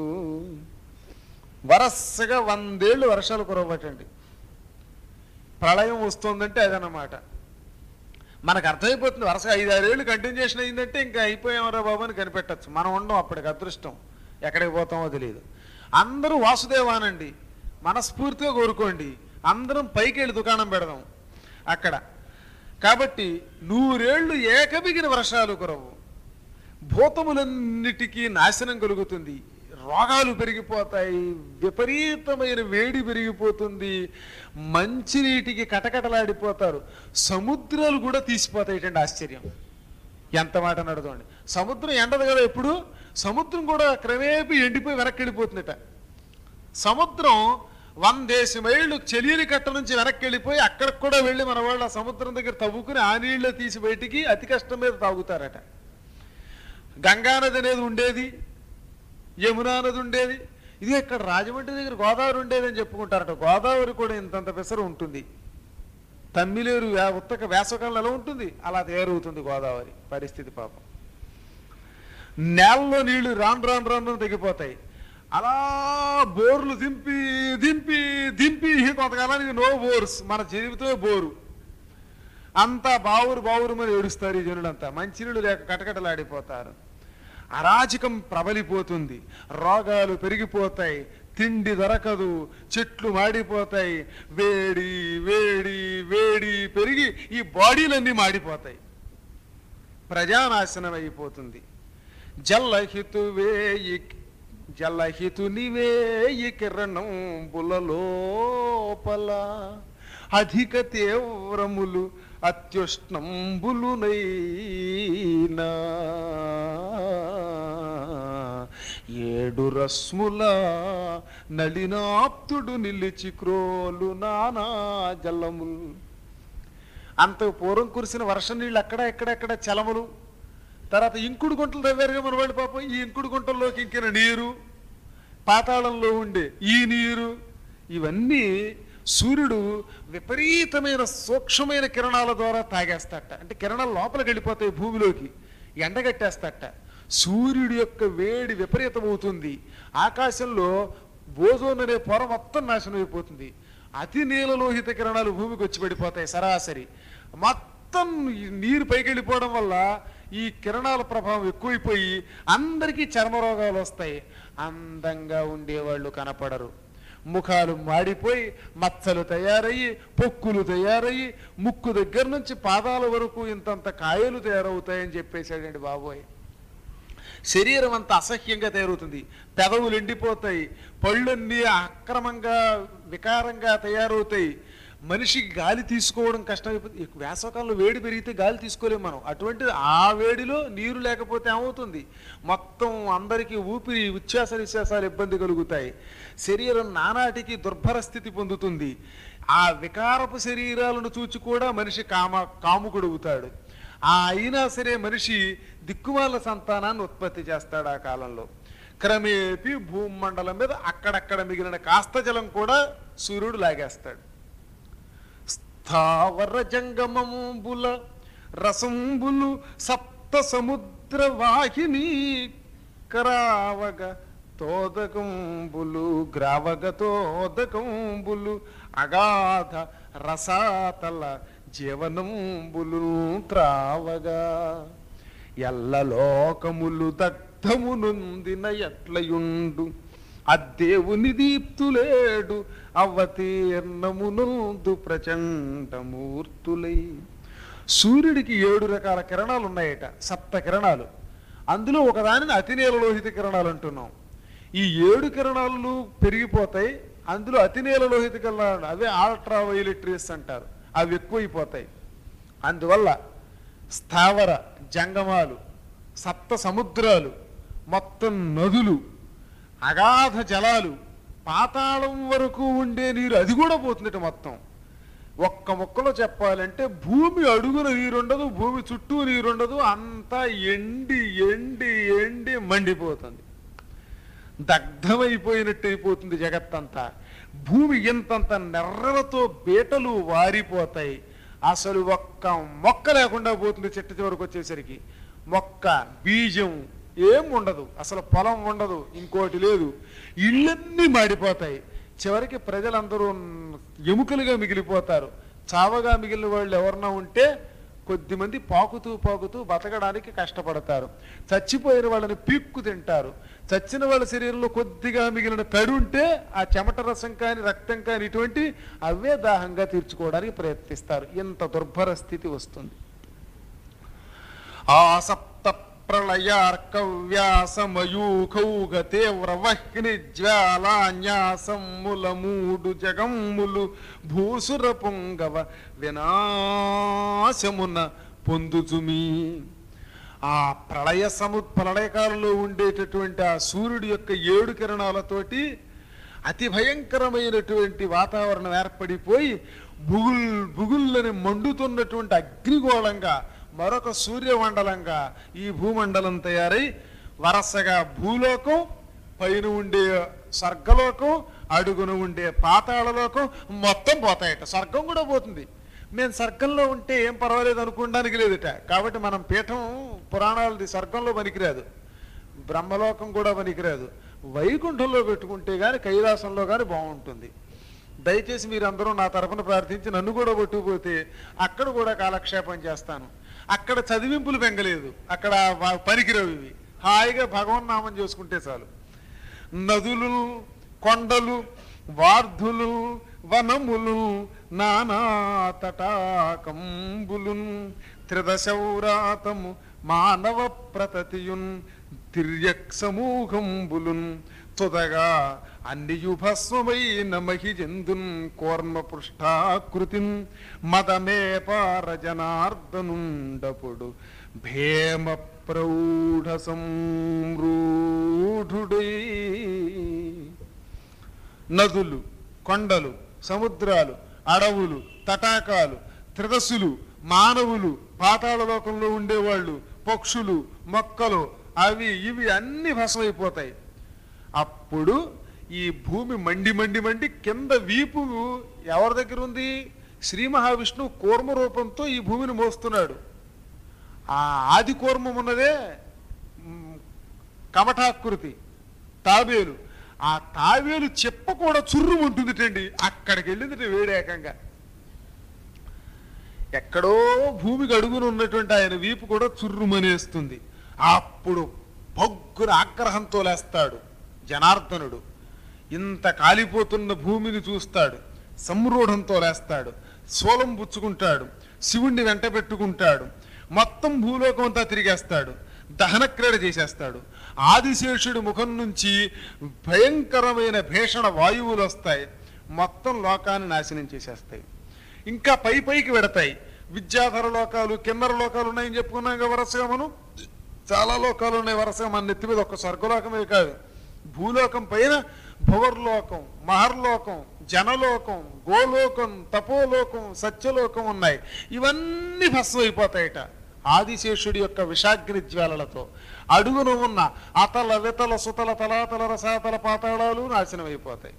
వరసగా వందేళ్ళు వర్షాలు కురవటండి ప్రళయం వస్తుందంటే అదనమాట మనకు అర్థమైపోతుంది వరుసగా ఐదారేళ్ళు కంటిన్యూషన్ అయిందంటే ఇంకా అయిపోయామరా బాబు అని కనిపెట్టచ్చు మనం ఉండం అప్పటికి అదృష్టం ఎక్కడికి పోతామో తెలియదు అందరూ వాసుదేవానండి మనస్ఫూర్తిగా కోరుకోండి అందరం పైకి వెళ్ళి దుకాణం పెడదాం అక్కడ కాబట్టి నూరేళ్లు ఏకబిగిన వర్షాలు కురవు భూతములన్నిటికీ నాశనం కలుగుతుంది రోగాలు పెరిగిపోతాయి విపరీతమైన వేడి పెరిగిపోతుంది మంచినీటికి కటకటలాడిపోతారు సముద్రాలు కూడా తీసిపోతాయిటండి ఆశ్చర్యం ఎంత మాట నడుదండి సముద్రం ఎండదు కదా ఎప్పుడు సముద్రం కూడా క్రమేపీ ఎండిపోయి వెనక్కి వెళ్ళిపోతుందట సముద్రం వందేసి మైళ్ళు చెలియని కట్ట నుంచి వెనక్కి వెళ్ళిపోయి అక్కడికి కూడా వెళ్ళి మన వాళ్ళు ఆ సముద్రం దగ్గర తవ్వుకుని ఆ నీళ్ళు తీసి బయటికి అతి కష్టం మీద తాగుతారట గంగానది అనేది ఉండేది యమునా నది ఉండేది ఇది ఇక్కడ రాజమండ్రి దగ్గర గోదావరి ఉండేది అని చెప్పుకుంటారట గోదావరి కూడా ఇంతంత పెసరు ఉంటుంది తమ్మిలేరు వే- ఉత్తక వేసవకాలంలో ఎలా ఉంటుంది అలా తయారవుతుంది గోదావరి పరిస్థితి పాపం నేలలో నీళ్లు రాను రాను రాను తగ్గిపోతాయి అలా బోర్లు దింపి దింపి దింపి కొంతకాలానికి నో బోర్స్ మన జీవితమే బోరు అంతా బావురు బావురు మరి ఏడుస్తారు ఈ జనులంతా మంచినీళ్ళు లేక కటకటలాడిపోతారు అరాచకం ప్రబలిపోతుంది రోగాలు పెరిగిపోతాయి తిండి దొరకదు చెట్లు మాడిపోతాయి వేడి వేడి వేడి పెరిగి ఈ బాడీలన్నీ మాడిపోతాయి ప్రజానాశనం అయిపోతుంది జల్లహితు వేయి జల్లహితుని వేయి కిరణం బులలోపల అధిక తీవ్రములు అత్యుష్ణంబులునైనా ఏడు రస్ముల నళినాప్తుడు నిలిచి క్రోలు నానా జలములు అంత పూర్వం కురిసిన వర్షం నీళ్ళు అక్కడ ఎక్కడెక్కడ చలములు తర్వాత ఇంకుడు గుంటలు తవ్వారుగా మన వాళ్ళు పాపం ఈ ఇంకుడు గుంటల్లోకి ఇంకిన నీరు పాతాళంలో ఉండే ఈ నీరు ఇవన్నీ సూర్యుడు విపరీతమైన సూక్ష్మమైన కిరణాల ద్వారా తాగేస్తాట అంటే కిరణాలు లోపలికి వెళ్ళిపోతాయి భూమిలోకి ఎండగట్టేస్తాట సూర్యుడి యొక్క వేడి విపరీతమవుతుంది ఆకాశంలో ఓజోన్ అనే పొర మొత్తం నాశనం అయిపోతుంది అతి నీలలోహిత కిరణాలు భూమికి వచ్చి పడిపోతాయి సరాసరి మొత్తం ఈ నీరు పైకి వెళ్ళిపోవడం వల్ల ఈ కిరణాల ప్రభావం ఎక్కువైపోయి అందరికీ చర్మ రోగాలు వస్తాయి అందంగా ఉండేవాళ్ళు కనపడరు ముఖాలు మాడిపోయి మచ్చలు తయారయ్యి పొక్కులు తయారయ్యి ముక్కు దగ్గర నుంచి పాదాల వరకు ఇంతంత కాయలు తయారవుతాయని చెప్పేశాడండి బాబోయ్ శరీరం అంతా అసహ్యంగా తయారవుతుంది పెదవులు ఎండిపోతాయి పళ్ళన్నీ అక్రమంగా వికారంగా తయారవుతాయి మనిషికి గాలి తీసుకోవడం కష్టమైపోతుంది ఈ వేసవకాలంలో వేడి పెరిగితే గాలి తీసుకోలేము మనం అటువంటి ఆ వేడిలో నీరు లేకపోతే ఏమవుతుంది మొత్తం అందరికీ ఊపిరి ఉచ్ఛ్వాస నిశ్వాసాలు ఇబ్బంది కలుగుతాయి శరీరం నానాటికి దుర్భర స్థితి పొందుతుంది ఆ వికారపు శరీరాలను చూచి కూడా మనిషి కామ కాముకుడుగుతాడు ఆ అయినా సరే మనిషి దిక్కుమాల సంతానాన్ని ఉత్పత్తి చేస్తాడు ఆ కాలంలో క్రమేపీ భూమండలం మీద అక్కడక్కడ మిగిలిన కాస్త జలం కూడా సూర్యుడు లాగేస్తాడు స్థావర జంగమంబుల రసంబులు సప్త సముద్ర వాహిని కరావగ తోదకంబులు గ్రావగ తోదకంబులు అగాధ రసాతల జీవనంబులు త్రావగా ఎల్ల లోకములు దగ్ధమునుందిన ఎట్లయుండు అద్దేవుని దీప్తులేడు అవతీర్ణమునందు ప్రచండమూర్తులై సూర్యుడికి ఏడు రకాల కిరణాలు ఉన్నాయట సప్త కిరణాలు అందులో ఒకదానిని అతినీలలోహిత కిరణాలు అంటున్నాం ఈ ఏడు కిరణాలు పెరిగిపోతాయి అందులో అతినీలలోహిత కిరణాలు అవే ఆల్ట్రా వైలెట్ రేస్ అంటారు అవి ఎక్కువైపోతాయి అందువల్ల స్థావర జంగమాలు సప్త సముద్రాలు మొత్తం నదులు అగాధ జలాలు పాతాళం వరకు ఉండే నీరు అది కూడా పోతుందట మొత్తం ఒక్క ముక్కలో చెప్పాలంటే భూమి అడుగున నీరుండదు భూమి చుట్టూ నీరుండదు అంతా ఎండి ఎండి ఎండి మండిపోతుంది దగ్ధమైపోయినట్టు అయిపోతుంది జగత్తంతా భూమి ఇంతంత నెర్రలతో బీటలు వారిపోతాయి అసలు ఒక్క మొక్క లేకుండా పోతుంది చెట్టు చివరికి వచ్చేసరికి మొక్క బీజం ఏం ఉండదు అసలు పొలం ఉండదు ఇంకోటి లేదు ఇళ్ళన్నీ మాడిపోతాయి చివరికి ప్రజలందరూ ఎముకలుగా మిగిలిపోతారు చావగా మిగిలిన వాళ్ళు ఎవరన్నా ఉంటే కొద్దిమంది పాకుతూ పాకుతూ బతకడానికి కష్టపడతారు చచ్చిపోయిన వాళ్ళని పీక్కు తింటారు చచ్చిన వాళ్ళ శరీరంలో కొద్దిగా మిగిలిన తడి ఉంటే ఆ చెమట రసం కానీ రక్తం కానీ ఇటువంటి అవే దాహంగా తీర్చుకోవడానికి ప్రయత్నిస్తారు ఇంత దుర్భర స్థితి వస్తుంది ఆ సప్త ప్రళయార్కవ్యాసమయూఖౌగ తీవ్ర వహ్ని జ్వాలాన్యాసమ్ముల మూడు జగమ్ములు భూసుర పుంగవ వినాశమున పొందుచుమి ఆ ప్రళయ సము ప్రళయకాలంలో ఉండేటటువంటి ఆ సూర్యుడి యొక్క ఏడు కిరణాలతోటి అతి భయంకరమైనటువంటి వాతావరణం ఏర్పడిపోయి బుగుల్ బుగుల్లని మండుతున్నటువంటి అగ్నిగోళంగా మరొక సూర్యమండలంగా ఈ భూమండలం తయారై వరసగా భూలోకం పైన ఉండే స్వర్గలోకం అడుగున ఉండే పాతాళలోకం మొత్తం పోతాయట స్వర్గం కూడా పోతుంది మేము స్వర్గంలో ఉంటే ఏం పర్వాలేదు అనుకోవడానికి లేదట కాబట్టి మనం పీఠం పురాణాలది స్వర్గంలో పనికిరాదు బ్రహ్మలోకం కూడా పనికిరాదు వైకుంఠంలో పెట్టుకుంటే గాని కైలాసంలో కానీ బాగుంటుంది దయచేసి మీరందరూ నా తరపున ప్రార్థించి నన్ను కూడా పట్టుకుపోతే అక్కడ కూడా కాలక్షేపం చేస్తాను అక్కడ చదివింపులు పెంగలేదు అక్కడ వా- పనికిరావు ఇవి హాయిగా భగవన్నామం చేసుకుంటే చాలు నదులు కొండలు వార్ధులు వనములు నానా తటాకంబులు త్రిదశౌరాతము మానవ ప్రతతియున్ తిర్యక్ సమూహంబులున్ తుదగా అన్నియు భస్మమైన మహిజందున్ కూర్మ పృష్ఠాకృతిన్ మదమే పారజనార్దనుండపుడు భేమ ప్రౌఢ సంరూఢుడై నదులు కొండలు సముద్రాలు అడవులు తటాకాలు త్రిదశులు మానవులు పాతాళ లోకంలో ఉండేవాళ్ళు పక్షులు మొక్కలు అవి ఇవి అన్ని భస్మైపోతాయి అప్పుడు ఈ భూమి మండి మండి మండి కింద వీపు ఎవరి దగ్గర ఉంది శ్రీ మహావిష్ణువు కూర్మ రూపంతో ఈ భూమిని మోస్తున్నాడు ఆ ఆది కూర్మం ఉన్నదే మ్, కమఠాకృతి తాబేలు ఆ తాబేలు చెప్ప కూడా చుర్రు ఉంటుందిటండి అక్కడికి వెళ్ళింది వేడేకంగా ఎక్కడో భూమికి అడుగున ఉన్నటువంటి ఆయన వీపు కూడా చుర్రుమనేస్తుంది అప్పుడు పొగ్గున ఆగ్రహంతో లేస్తాడు జనార్దనుడు ఇంత కాలిపోతున్న భూమిని చూస్తాడు సంరూఢంతో లేస్తాడు సోలం పుచ్చుకుంటాడు శివుణ్ణి వెంట పెట్టుకుంటాడు మొత్తం భూలోకం అంతా తిరిగేస్తాడు దహనక్రీడ చేసేస్తాడు ఆదిశేషుడి ముఖం నుంచి భయంకరమైన భీషణ వాయువులు వస్తాయి మొత్తం లోకాన్ని నాశనం చేసేస్తాయి ఇంకా పై పైకి పెడతాయి విద్యాధర లోకాలు కిన్నర లోకాలు ఉన్నాయని చెప్పుకున్నాం కదా వరుసగా మనం చాలా లోకాలు ఉన్నాయి వరుసగా మన నెత్తి మీద ఒక స్వర్గలోకమే కాదు భూలోకం పైన భువర్లోకం మహర్లోకం జనలోకం గోలోకం తపోలోకం సత్యలోకం ఉన్నాయి ఇవన్నీ భస్మం అయిపోతాయట ఆదిశేషుడి యొక్క విషాగ్ని జ్వాలలతో అడుగున ఉన్న అతల వితల సుతల తలాతల రసాతల పాతాళాలు నాశనం అయిపోతాయి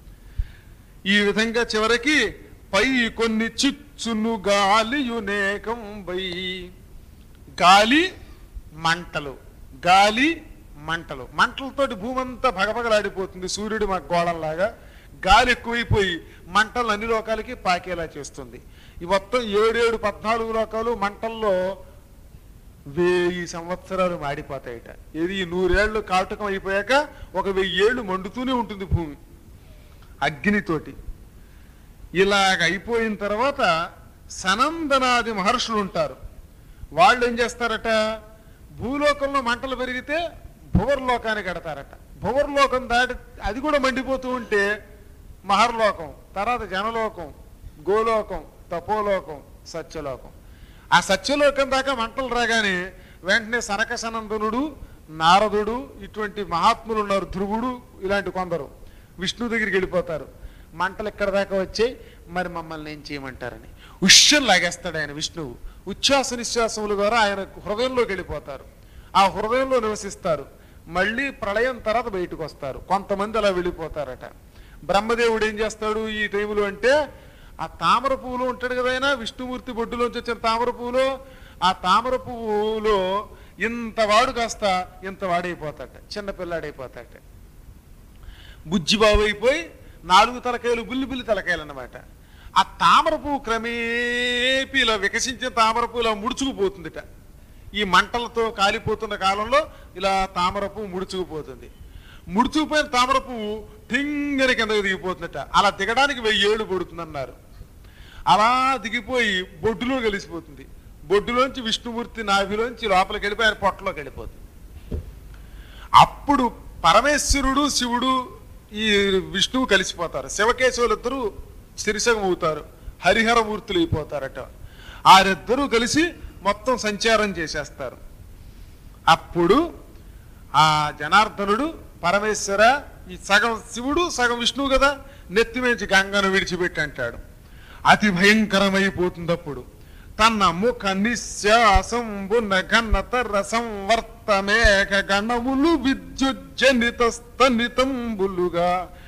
ఈ విధంగా చివరికి పై కొన్ని చిచ్చును గాలియునేకం వై గాలి మంటలు గాలి మంటలు మంటలతోటి భూమంతా భగభగలాడిపోతుంది సూర్యుడు మా గోళంలాగా గాలి ఎక్కువైపోయి మంటలు అన్ని లోకాలకి పాకేలా చేస్తుంది ఈ మొత్తం ఏడేడు పద్నాలుగు లోకాలు మంటల్లో వెయ్యి సంవత్సరాలు మాడిపోతాయట ఇది ఈ నూరేళ్లు కాటకం అయిపోయాక ఒక వెయ్యి ఏళ్ళు మండుతూనే ఉంటుంది భూమి అగ్నితోటి ఇలాగ అయిపోయిన తర్వాత సనందనాది మహర్షులు ఉంటారు వాళ్ళు ఏం చేస్తారట భూలోకంలో మంటలు పెరిగితే భువర్లోకానికి కడతారట భువర్లోకం దాటి అది కూడా మండిపోతూ ఉంటే మహర్లోకం తర్వాత జనలోకం గోలోకం తపోలోకం సత్యలోకం ఆ సత్యలోకం దాకా మంటలు రాగానే వెంటనే సనక సనందనుడు నారదుడు ఇటువంటి మహాత్ములు ఉన్నారు ధ్రువుడు ఇలాంటి కొందరు విష్ణు దగ్గరికి వెళ్ళిపోతారు మంటలు ఎక్కడ దాకా వచ్చాయి మరి మమ్మల్ని ఏం చేయమంటారని ఉష్యం లాగేస్తాడు ఆయన విష్ణువు ఉచ్ఛ్వాస నిశ్వాసముల ద్వారా ఆయన హృదయంలోకి వెళ్ళిపోతారు ఆ హృదయంలో నివసిస్తారు మళ్ళీ ప్రళయం తర్వాత బయటకు వస్తారు కొంతమంది అలా వెళ్ళిపోతారట బ్రహ్మదేవుడు ఏం చేస్తాడు ఈ టైంలో అంటే ఆ తామర పువ్వులో ఉంటాడు కదా ఆయన విష్ణుమూర్తి బొడ్డులోంచి వచ్చిన తామర పువ్వులో ఆ తామర పువ్వులో ఇంత వాడు కాస్త ఇంత వాడైపోతాట చిన్న పిల్లాడైపోతాట బుజ్జిబాబు అయిపోయి నాలుగు తలకాయలు బుల్లి బుల్లి తలకాయలు అన్నమాట ఆ తామర పువ్వు క్రమేపీ ఇలా వికసించిన తామర పువ్వు ఇలా ముడుచుకుపోతుందిట ఈ మంటలతో కాలిపోతున్న కాలంలో ఇలా తామర పువ్వు ముడుచుకుపోతుంది ముడుచుకుపోయిన తామర పువ్వు టింగని కిందకి దిగిపోతుందట అలా దిగడానికి వెయ్యి ఏళ్ళు పడుతుందన్నారు అలా దిగిపోయి బొడ్డులో కలిసిపోతుంది బొడ్డులోంచి విష్ణుమూర్తి నాభిలోంచి లోపలికి వెళ్ళిపోయి ఆయన పొట్టలోకి వెళ్ళిపోతుంది అప్పుడు పరమేశ్వరుడు శివుడు ఈ విష్ణువు కలిసిపోతారు శివకేశవులిద్దరూ శిరిసగం అవుతారు హరిహరమూర్తులు అయిపోతారట ఆరిద్దరూ కలిసి మొత్తం సంచారం చేసేస్తారు అప్పుడు ఆ జనార్దనుడు పరమేశ్వర ఈ సగం శివుడు సగం విష్ణువు కదా నెత్తిమేంచి గంగను విడిచిపెట్టి అంటాడు అతి భయంకరమైపోతుంది అప్పుడు తన ముఖ నిశ్వాసంబున ఘనత రసంవర్తమేక గణములు విద్యుజ్జనిత స్తనితంబులుగా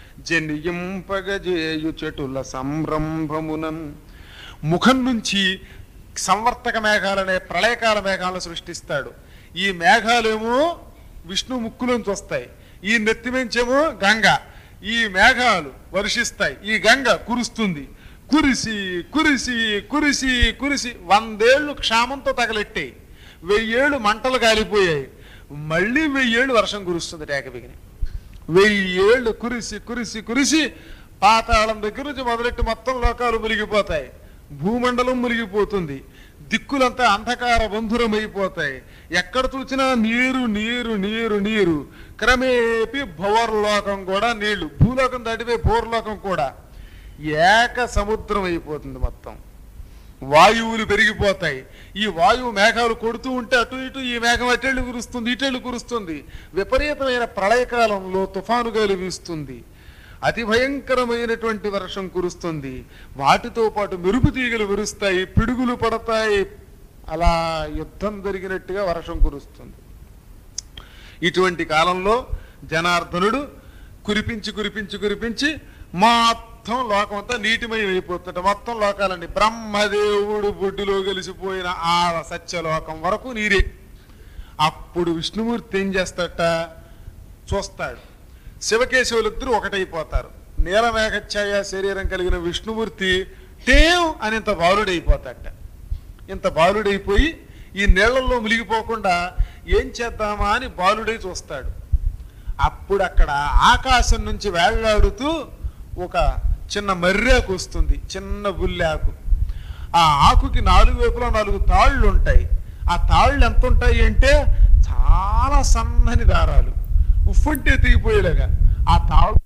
జనియింపగజేయు చెటుల సంరంభమునన్ ముఖం నుంచి సంవర్తక మేఘాలనే ప్రళయకాల మేఘాలను సృష్టిస్తాడు ఈ మేఘాలేమో విష్ణు ముక్కులోంచి వస్తాయి ఈ నెత్తిమించేమో గంగ ఈ మేఘాలు వర్షిస్తాయి ఈ గంగ కురుస్తుంది కురిసి కురిసి కురిసి కురిసి వందేళ్లు క్షామంతో తగలెట్టాయి వెయ్యేళ్ళు మంటలు కాలిపోయాయి మళ్ళీ వెయ్యేళ్ళు వర్షం కురుస్తుంది టేకబిగిని వెయ్యేళ్ళు కురిసి కురిసి కురిసి పాతాళం దగ్గర నుంచి మొదలెట్టి మొత్తం లోకాలు మునిగిపోతాయి భూమండలం మునిగిపోతుంది దిక్కులంతా అంధకార బంధురమైపోతాయి ఎక్కడ చూసినా నీరు నీరు నీరు నీరు క్రమేపి భవర్లోకం కూడా నీళ్లు భూలోకం దాటిపోయి భూర్లోకం కూడా ఏక సముద్రం అయిపోతుంది మొత్తం వాయువులు పెరిగిపోతాయి ఈ వాయువు మేఘాలు కొడుతూ ఉంటే అటు ఇటు ఈ మేఘం అటెళ్ళు కురుస్తుంది ఇటెళ్ళు కురుస్తుంది విపరీతమైన ప్రళయకాలంలో తుఫాను గాలి వీస్తుంది అతి భయంకరమైనటువంటి వర్షం కురుస్తుంది వాటితో పాటు మెరుపు తీగలు విరుస్తాయి పిడుగులు పడతాయి అలా యుద్ధం జరిగినట్టుగా వర్షం కురుస్తుంది ఇటువంటి కాలంలో జనార్దనుడు కురిపించి కురిపించి కురిపించి మొత్తం లోకం అంతా నీటిమయం అయిపోతుంట మొత్తం లోకాలండి బ్రహ్మదేవుడు బొడ్డులో కలిసిపోయిన ఆ సత్యలోకం వరకు నీరే అప్పుడు విష్ణుమూర్తి ఏం చేస్తాట చూస్తాడు శివకేశవులిద్దరూ ఒకటైపోతారు నీలమేఘఛాయ శరీరం కలిగిన విష్ణుమూర్తి టేం అని ఇంత బాలుడైపోతాట ఇంత బాలుడైపోయి ఈ నీళ్లలో మునిగిపోకుండా ఏం చేద్దామా అని బాలుడై చూస్తాడు అప్పుడు అక్కడ ఆకాశం నుంచి వేళ్లాడుతూ ఒక చిన్న మర్రాకు వస్తుంది చిన్న బుల్లాకు ఆ ఆకుకి నాలుగు వైపులా నాలుగు తాళ్ళు ఉంటాయి ఆ తాళ్ళు ఎంత ఉంటాయి అంటే చాలా సన్నని దారాలు ఉఫ్ఫంటే తెగిపోయేలాగా ఆ తాళ్ళు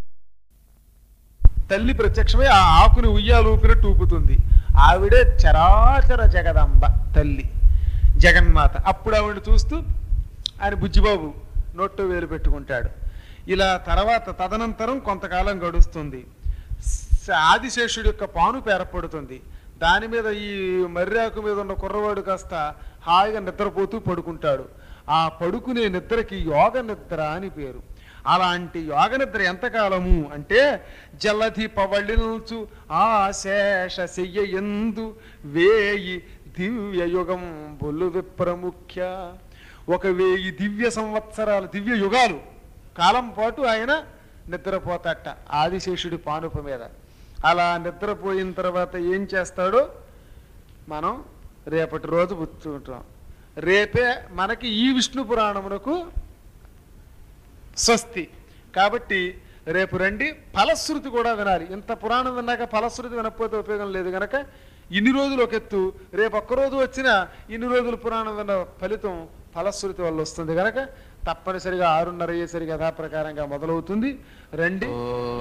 తల్లి ప్రత్యక్షమై ఆ ఆకుని ఉయ్యాలు ఊపినట్టు ఊపుతుంది ఆవిడే చరాచర జగదంబ తల్లి జగన్మాత అప్పుడు ఆవిడ చూస్తూ ఆయన బుజ్జిబాబు నోట్లో వేలు పెట్టుకుంటాడు ఇలా తర్వాత తదనంతరం కొంతకాలం గడుస్తుంది స- ఆదిశేషుడి యొక్క పానుపు ఏర్పడుతుంది దాని మీద ఈ మర్రాకు మీద ఉన్న కుర్రవాడు కాస్త హాయిగా నిద్రపోతూ పడుకుంటాడు ఆ పడుకునే నిద్రకి యోగ నిద్ర అని పేరు అలాంటి యోగ నిద్ర ఎంతకాలము అంటే జలధి పవళిల్చు ఆ శేష శయ్య ఎందు వేయి దివ్య యుగం బొల్లు విప్రముఖ్య ఒక వేయి దివ్య సంవత్సరాలు దివ్య యుగాలు కాలం పాటు ఆయన నిద్రపోతాట ఆదిశేషుడి పానుపు మీద అలా నిద్రపోయిన తర్వాత ఏం చేస్తాడో మనం రేపటి రోజు గుర్తుంటాం రేపే మనకి ఈ విష్ణు పురాణమునకు స్వస్తి కాబట్టి రేపు రండి ఫలశ్రుతి కూడా వినాలి ఇంత పురాణం విన్నాక ఫలశ్రుతి వినకపోతే ఉపయోగం లేదు గనక ఇన్ని రోజులు ఒక ఎత్తు రేపు ఒక్కరోజు వచ్చినా ఇన్ని రోజులు పురాణం విన్న ఫలితం ఫలశ్రుతి వల్ల వస్తుంది గనక తప్పనిసరిగా ఆరున్నర అయ్యేసరికి యథాప్రకారంగా మొదలవుతుంది రండి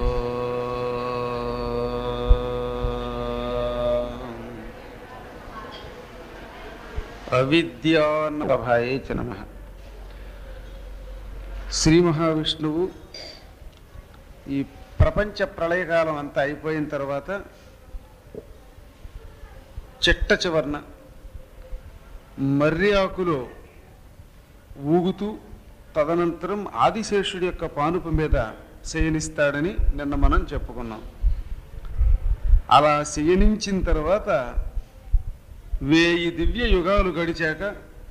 అవిద్యానభాయే చ నమ శ్రీ మహావిష్ణువు ఈ ప్రపంచ ప్రళయకాలం అంతా అయిపోయిన తర్వాత చిట్ట చివర్ణ మర్రి ఆకులో ఊగుతూ తదనంతరం ఆదిశేషుడి యొక్క పానుపు మీద శయనిస్తాడని నిన్న మనం చెప్పుకున్నాం అలా శయనించిన తర్వాత వేయి దివ్య యుగాలు గడిచాక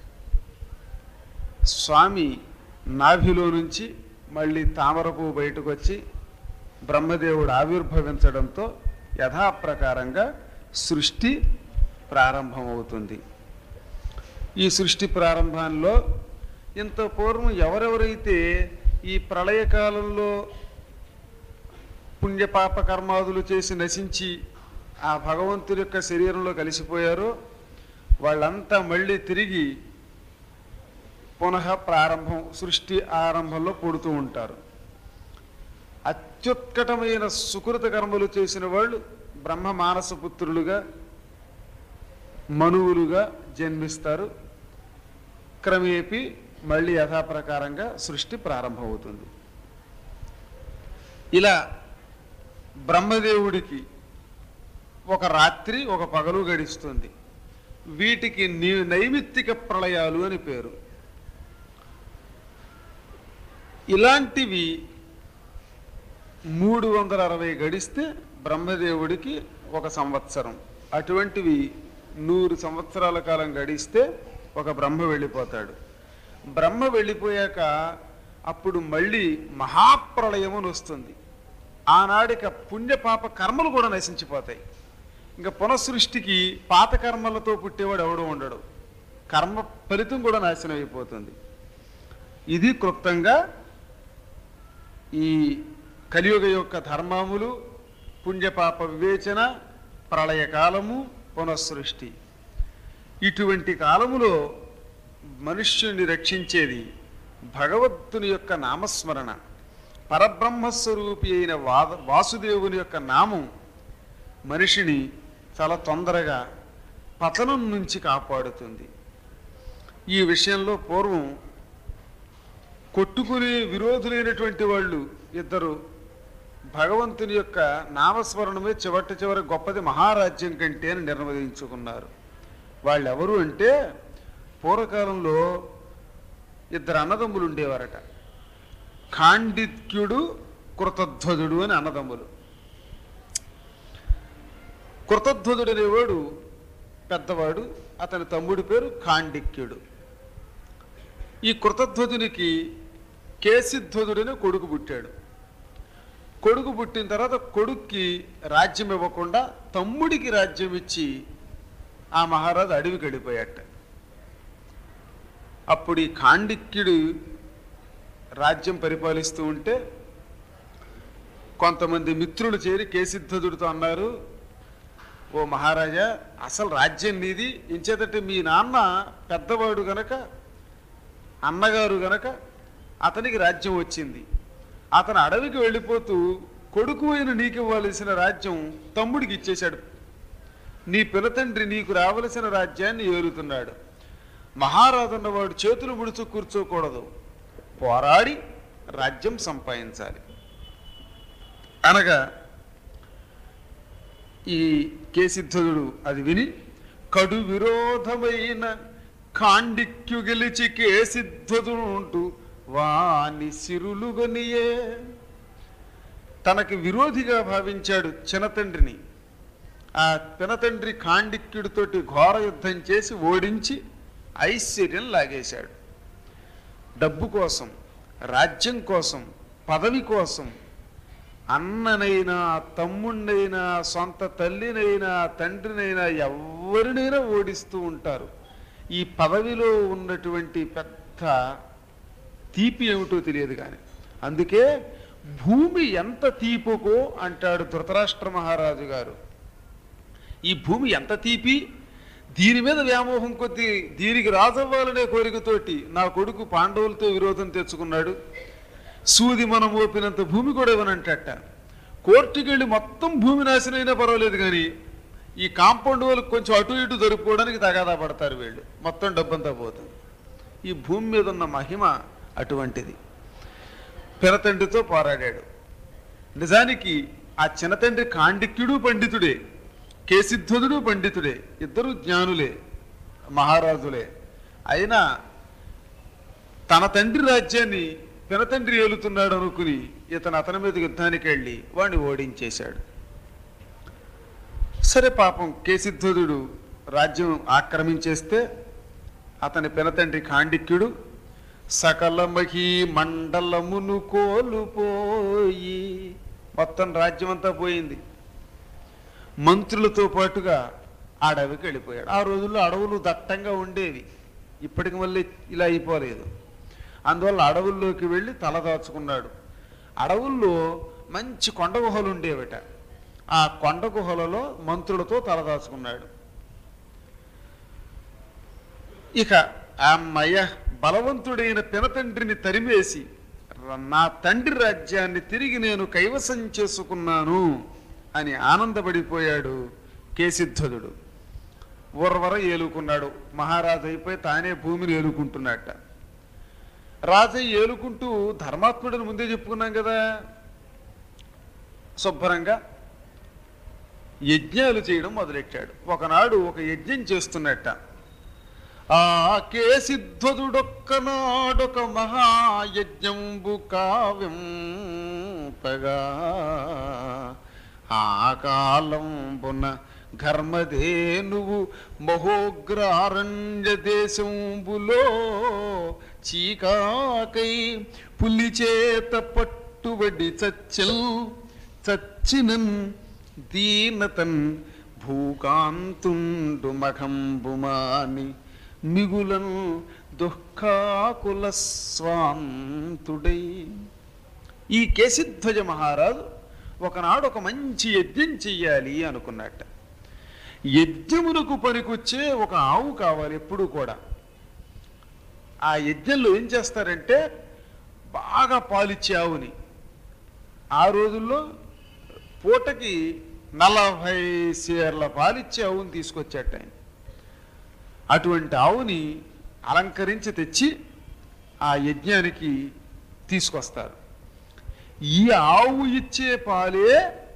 స్వామి నాభిలో నుంచి మళ్ళీ తామరపు బయటకు వచ్చి బ్రహ్మదేవుడు ఆవిర్భవించడంతో యథాప్రకారంగా సృష్టి ప్రారంభమవుతుంది ఈ సృష్టి ప్రారంభంలో ఇంత పూర్వం ఎవరెవరైతే ఈ ప్రళయకాలంలో పుణ్యపాప కర్మాదులు చేసి నశించి ఆ భగవంతుడి యొక్క శరీరంలో కలిసిపోయారో వాళ్ళంతా మళ్ళీ తిరిగి పునః ప్రారంభం సృష్టి ఆరంభంలో పుడుతూ ఉంటారు అత్యుత్కటమైన సుకృత కర్మలు చేసిన వాళ్ళు బ్రహ్మ మానస పుత్రులుగా మనువులుగా జన్మిస్తారు క్రమేపీ మళ్ళీ యథాప్రకారంగా సృష్టి ప్రారంభమవుతుంది ఇలా బ్రహ్మదేవుడికి ఒక రాత్రి ఒక పగలు గడిస్తుంది వీటికి ని- నైమిత్తిక ప్రళయాలు అని పేరు ఇలాంటివి మూడు వందల అరవై గడిస్తే బ్రహ్మదేవుడికి ఒక సంవత్సరం అటువంటివి నూరు సంవత్సరాల కాలం గడిస్తే ఒక బ్రహ్మ వెళ్ళిపోతాడు బ్రహ్మ వెళ్ళిపోయాక అప్పుడు మళ్ళీ మహాప్రళయం అని వస్తుంది ఆనాడిక పుణ్యపాప కర్మలు కూడా నశించిపోతాయి ఇంకా పునఃసృష్టికి పాత కర్మలతో పుట్టేవాడు ఎవడు ఉండడు కర్మ ఫలితం కూడా నాశనం అయిపోతుంది ఇది క్లుప్తంగా ఈ కలియుగ యొక్క ధర్మములు పుణ్యపాప వివేచన ప్రళయకాలము పునఃసృష్టి ఇటువంటి కాలములో మనుష్యుని రక్షించేది భగవంతుని యొక్క నామస్మరణ పరబ్రహ్మస్వరూపి అయిన వాద వాసుదేవుని యొక్క నామం మనిషిని చాలా తొందరగా పతనం నుంచి కాపాడుతుంది ఈ విషయంలో పూర్వం కొట్టుకునే విరోధులైనటువంటి వాళ్ళు ఇద్దరు భగవంతుని యొక్క నామస్మరణమే చివట చివరి గొప్పది మహారాజ్యం కంటే అని నిర్వహించుకున్నారు వాళ్ళు ఎవరు అంటే పూర్వకాలంలో ఇద్దరు అన్నదమ్ములు ఉండేవారట ఖాండిత్యుడు కృతధ్వజుడు అని అన్నదమ్ములు కృతధ్వజుడు అనేవాడు పెద్దవాడు అతని తమ్ముడి పేరు ఖాండిక్యుడు ఈ కృతధ్వజునికి కేసిధ్వజుడని కొడుకు పుట్టాడు కొడుకు పుట్టిన తర్వాత కొడుక్కి రాజ్యం ఇవ్వకుండా తమ్ముడికి రాజ్యం ఇచ్చి ఆ మహారాజు అడవికి వెళ్ళిపోయాట అప్పుడు ఈ ఖాండిక్యుడు రాజ్యం పరిపాలిస్తూ ఉంటే కొంతమంది మిత్రులు చేరి కేసిధ్వజుడితో అన్నారు ఓ మహారాజా అసలు రాజ్యం నీది ఇంచేతంటే మీ నాన్న పెద్దవాడు గనక అన్నగారు గనక అతనికి రాజ్యం వచ్చింది అతను అడవికి వెళ్ళిపోతూ కొడుకు అయిన నీకు ఇవ్వాల్సిన రాజ్యం తమ్ముడికి ఇచ్చేశాడు నీ పినతండ్రి నీకు రావలసిన రాజ్యాన్ని ఏలుతున్నాడు మహారాజు అన్నవాడు చేతులు ముడుచు కూర్చోకూడదు పోరాడి రాజ్యం సంపాదించాలి అనగా ఈ కేసిధ్వజుడు అది విని కడు విరోధమైన కాండిక్యు గెలిచి కేసిధ్వజుడు వాని సిరులుగనియే తనకి విరోధిగా భావించాడు చినతండ్రిని ఆ పినతండ్రి కాండిక్యుడితోటి ఘోర యుద్ధం చేసి ఓడించి ఐశ్వర్యం లాగేశాడు డబ్బు కోసం రాజ్యం కోసం పదవి కోసం అన్ననైనా తమ్ముణ్ణైనా సొంత తల్లినైనా తండ్రినైనా ఎవరినైనా ఓడిస్తూ ఉంటారు ఈ పదవిలో ఉన్నటువంటి పెద్ద తీపి ఏమిటో తెలియదు కానీ అందుకే భూమి ఎంత తీపుకో అంటాడు ధృతరాష్ట్ర మహారాజు గారు ఈ భూమి ఎంత తీపి దీని మీద వ్యామోహం కొద్దీ దీనికి రాజవ్వాలనే కోరికతోటి నా కొడుకు పాండవులతో విరోధం తెచ్చుకున్నాడు సూది మనం ఓపినంత భూమి కూడా ఇవ్వనంటట కోర్టుకి వెళ్ళి మొత్తం భూమి నాశనం అయినా పర్వాలేదు కానీ ఈ కాంపౌండ్ వాళ్ళకి కొంచెం అటు ఇటు దొరుకుకోవడానికి తగాదా పడతారు వీళ్ళు మొత్తం డబ్బంతా పోతుంది ఈ భూమి మీద ఉన్న మహిమ అటువంటిది పినతండ్రితో పోరాడాడు నిజానికి ఆ చిన్నతండ్రి కాండిక్యుడు పండితుడే కేసిధ్వజుడు పండితుడే ఇద్దరు జ్ఞానులే మహారాజులే అయినా తన తండ్రి రాజ్యాన్ని పినతండ్రి ఏలుతున్నాడు అనుకుని ఇతను అతని మీద యుద్ధానికి వెళ్ళి వాడిని ఓడించేశాడు సరే పాపం కేసిధ్వజుడు రాజ్యం ఆక్రమించేస్తే అతని పినతండ్రి ఖాండిక్యుడు సకల మహీ మండలమును కోల్పోయి మొత్తం రాజ్యం అంతా పోయింది మంత్రులతో పాటుగా ఆ అడవికి వెళ్ళిపోయాడు ఆ రోజుల్లో అడవులు దట్టంగా ఉండేవి ఇప్పటికి మళ్ళీ ఇలా అయిపోలేదు అందువల్ల అడవుల్లోకి వెళ్ళి తలదాచుకున్నాడు అడవుల్లో మంచి కొండ గుహలు ఉండేవిట ఆ కొండ గుహలలో మంత్రులతో తలదాచుకున్నాడు ఇక ఆ మయ బలవంతుడైన పినతండ్రిని తరిమేసి నా తండ్రి రాజ్యాన్ని తిరిగి నేను కైవసం చేసుకున్నాను అని ఆనందపడిపోయాడు కేసిధ్వజుడు ఉర్వర ఏలుకున్నాడు మహారాజు అయిపోయి తానే భూమిని ఏలుకుంటున్నట్ట రాజయ్య ఏలుకుంటూ ధర్మాత్ముడిని ముందే చెప్పుకున్నాం కదా శుభ్రంగా యజ్ఞాలు చేయడం మొదలెట్టాడు ఒకనాడు ఒక యజ్ఞం చేస్తున్నట్ట ఆ కేసిధ్వజుడొక్కనాడొక మహాయజ్ఞంబు కావ్యంపగా ఆ కాలంబున ఘర్మధేనువు మహోగ్రారణ్య దేశంబులో చీకాకై పులి చేత పట్టుబడి చచ్చల్ చచ్చినన్ దీనతన్ భూకాంతుండు మఖంబుమాని మిగులను దుఃఖాకుల స్వాంతుడై ఈ కేసిధ్వజ మహారాజు ఒకనాడు ఒక మంచి యజ్ఞం చెయ్యాలి అనుకున్నట్ట యజ్ఞమునకు పనికొచ్చే ఒక ఆవు కావాలి ఎప్పుడూ కూడా ఆ యజ్ఞంలో ఏం చేస్తారంటే బాగా పాలిచ్చే ఆవుని ఆ రోజుల్లో పూటకి నలభై సేర్ల పాలిచ్చే ఆవుని తీసుకొచ్చాట ఆయన అటువంటి ఆవుని అలంకరించి తెచ్చి ఆ యజ్ఞానికి తీసుకొస్తారు ఈ ఆవు ఇచ్చే పాలే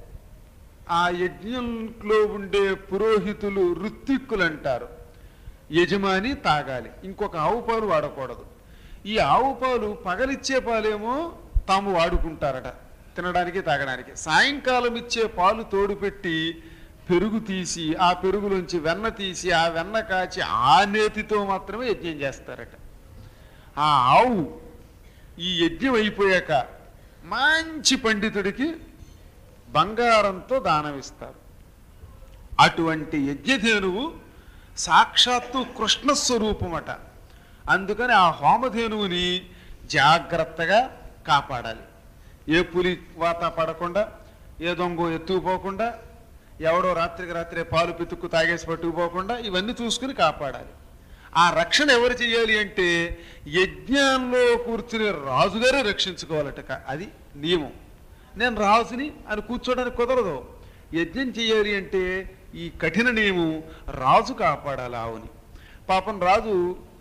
ఆ యజ్ఞంలో ఉండే పురోహితులు ఋత్విక్కులు అంటారు యజమాని తాగాలి ఇంకొక ఆవు పాలు వాడకూడదు ఈ ఆవు పాలు పగలిచ్చే పాలేమో తాము వాడుకుంటారట తినడానికి తాగడానికి సాయంకాలం ఇచ్చే పాలు తోడు పెట్టి పెరుగు తీసి ఆ పెరుగులోంచి వెన్న తీసి ఆ వెన్న కాచి ఆ నేతితో మాత్రమే యజ్ఞం చేస్తారట ఆ ఆవు ఈ యజ్ఞం అయిపోయాక మంచి పండితుడికి బంగారంతో దానం ఇస్తారు అటువంటి యజ్ఞధేనువు సాక్షాత్తు కృష్ణ స్వరూపమట అందుకని ఆ హోమధేనువుని జాగ్రత్తగా కాపాడాలి ఏ పులి వాత పడకుండా ఏ దొంగ ఎత్తుకుపోకుండా ఎవడో రాత్రికి రాత్రే పాలు పితుక్కు తాగేసి పట్టుకుపోకుండా ఇవన్నీ చూసుకుని కాపాడాలి ఆ రక్షణ ఎవరు చేయాలి అంటే యజ్ఞంలో కూర్చుని రాజుగారే రక్షించుకోవాలట క- అది నియమం నేను రాజుని అని కూర్చోడానికి కుదరదు యజ్ఞం చేయాలి అంటే ఈ కఠిన నియమం రాజు కాపాడాలి ఆవుని పాపం రాజు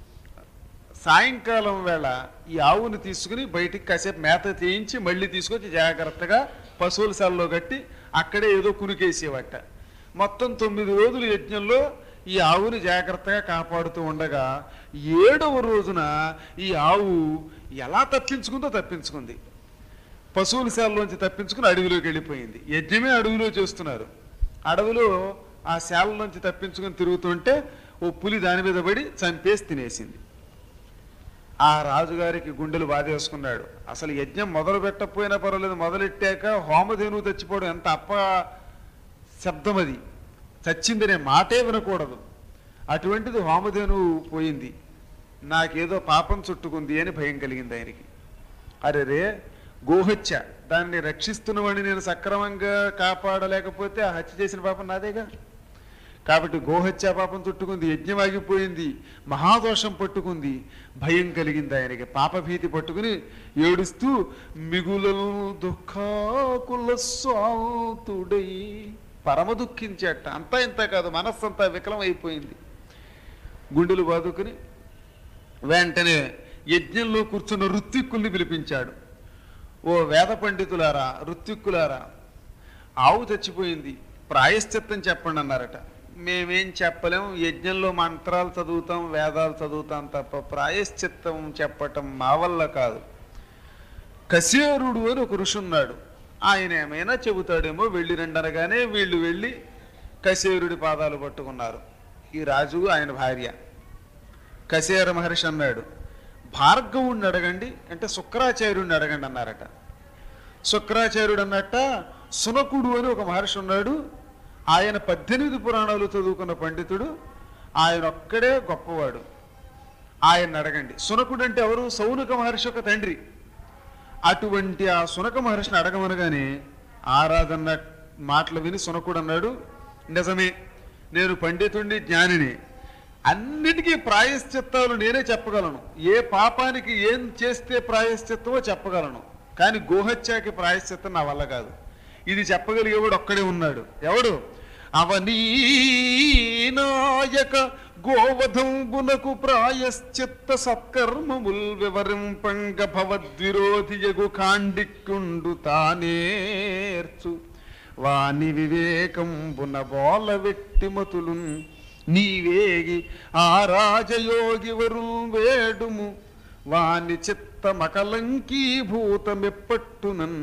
సాయంకాలం వేళ ఈ ఆవుని తీసుకుని బయటికి కాసేపు మేత చేయించి మళ్ళీ తీసుకొచ్చి జాగ్రత్తగా పశువుల శాలలో కట్టి అక్కడే ఏదో కునికేసేవట మొత్తం తొమ్మిది రోజులు యజ్ఞంలో ఈ ఆవుని జాగ్రత్తగా కాపాడుతూ ఉండగా ఏడవ రోజున ఈ ఆవు ఎలా తప్పించుకుందో తప్పించుకుంది పశువుల శాలలోంచి తప్పించుకుని అడవిలోకి వెళ్ళిపోయింది యజ్ఞమే అడవిలో చేస్తున్నారు అడవిలో ఆ శాలలోంచి తప్పించుకుని తిరుగుతుంటే ఓ పులి దాని మీద పడి చంపేసి తినేసింది ఆ రాజుగారికి గుండెలు బాధేసుకున్నాడు అసలు యజ్ఞం మొదలు పెట్టకపోయినా పర్వాలేదు మొదలెట్టాక హోమధేనువు తెచ్చిపోవడం ఎంత అప్ప శబ్దం అది చచ్చిందనే మాటే వినకూడదు అటువంటిది హోమధేనువు పోయింది నాకేదో పాపం చుట్టుకుంది అని భయం కలిగింది ఆయనకి అరే రే గోహత్య దాన్ని రక్షిస్తున్నవాడిని నేను సక్రమంగా కాపాడలేకపోతే ఆ హత్య చేసిన పాపం నాదేగా కాబట్టి గోహత్య పాపం చుట్టుకుంది యజ్ఞం ఆగిపోయింది మహాదోషం పట్టుకుంది భయం కలిగింది ఆయనకి పాపభీతి పట్టుకుని ఏడుస్తూ మిగులను దుఃఖాకుల స్వాతుడై పరమ దుఃఖించేట అంతా ఇంత కాదు మనస్సంతా వికలం అయిపోయింది గుండెలు బాదుకుని వెంటనే యజ్ఞంలో కూర్చున్న ఋత్విక్కుల్ని పిలిపించాడు ఓ వేద పండితులారా ఋత్విక్కులారా ఆవు చచ్చిపోయింది ప్రాయశ్చిత్తం చెప్పండి అన్నారట మేమేం చెప్పలేం యజ్ఞంలో మంత్రాలు చదువుతాం వేదాలు చదువుతాం తప్ప ప్రాయశ్చిత్తం చెప్పటం మా వల్ల కాదు కశ్యరుడు అని ఒక ఋషి ఉన్నాడు ఆయన ఏమైనా చెబుతాడేమో వెళ్ళి రండి అనగానే వీళ్ళు వెళ్ళి కశ్యరుడి పాదాలు పట్టుకున్నారు ఈ రాజు ఆయన భార్య కసేర మహర్షి అన్నాడు భార్గవుణ్ణి అడగండి అంటే శుక్రాచార్యుడిని అడగండి అన్నారట శుక్రాచార్యుడు అన్నట్ట సునకుడు అని ఒక మహర్షి ఉన్నాడు ఆయన పద్దెనిమిది పురాణాలు చదువుకున్న పండితుడు ఆయన ఒక్కడే గొప్పవాడు ఆయన అడగండి సునకుడు అంటే ఎవరు సౌనక మహర్షి యొక్క తండ్రి అటువంటి ఆ సునక మహర్షిని అడగమనగానే ఆరాధన మాటలు విని సునకుడు అన్నాడు నిజమే నేను పండితుడిని జ్ఞానిని అన్నిటికీ ప్రాయశ్చిత్తాలు నేనే చెప్పగలను ఏ పాపానికి ఏం చేస్తే ప్రాయశ్చిత్తమో చెప్పగలను కానీ గోహత్యాకి ప్రాయశ్చిత్తం నా వల్ల కాదు ఇది చెప్పగలిగేవాడు ఒక్కడే ఉన్నాడు ఎవడు అవనీనాయక గోవధంబునకు ప్రాయశ్చిత్త సత్కర్మముల్ వివరింపంగ భవద్విరోధియగు కాండిక్యుండు తానేర్చు వాని వివేకంబున బోల వెట్టిమతులున్ నీవేగి ఆ రాజయోగి వరుల్ వేడుము వాని చిత్తమకలంకీభూతమెప్పట్టునన్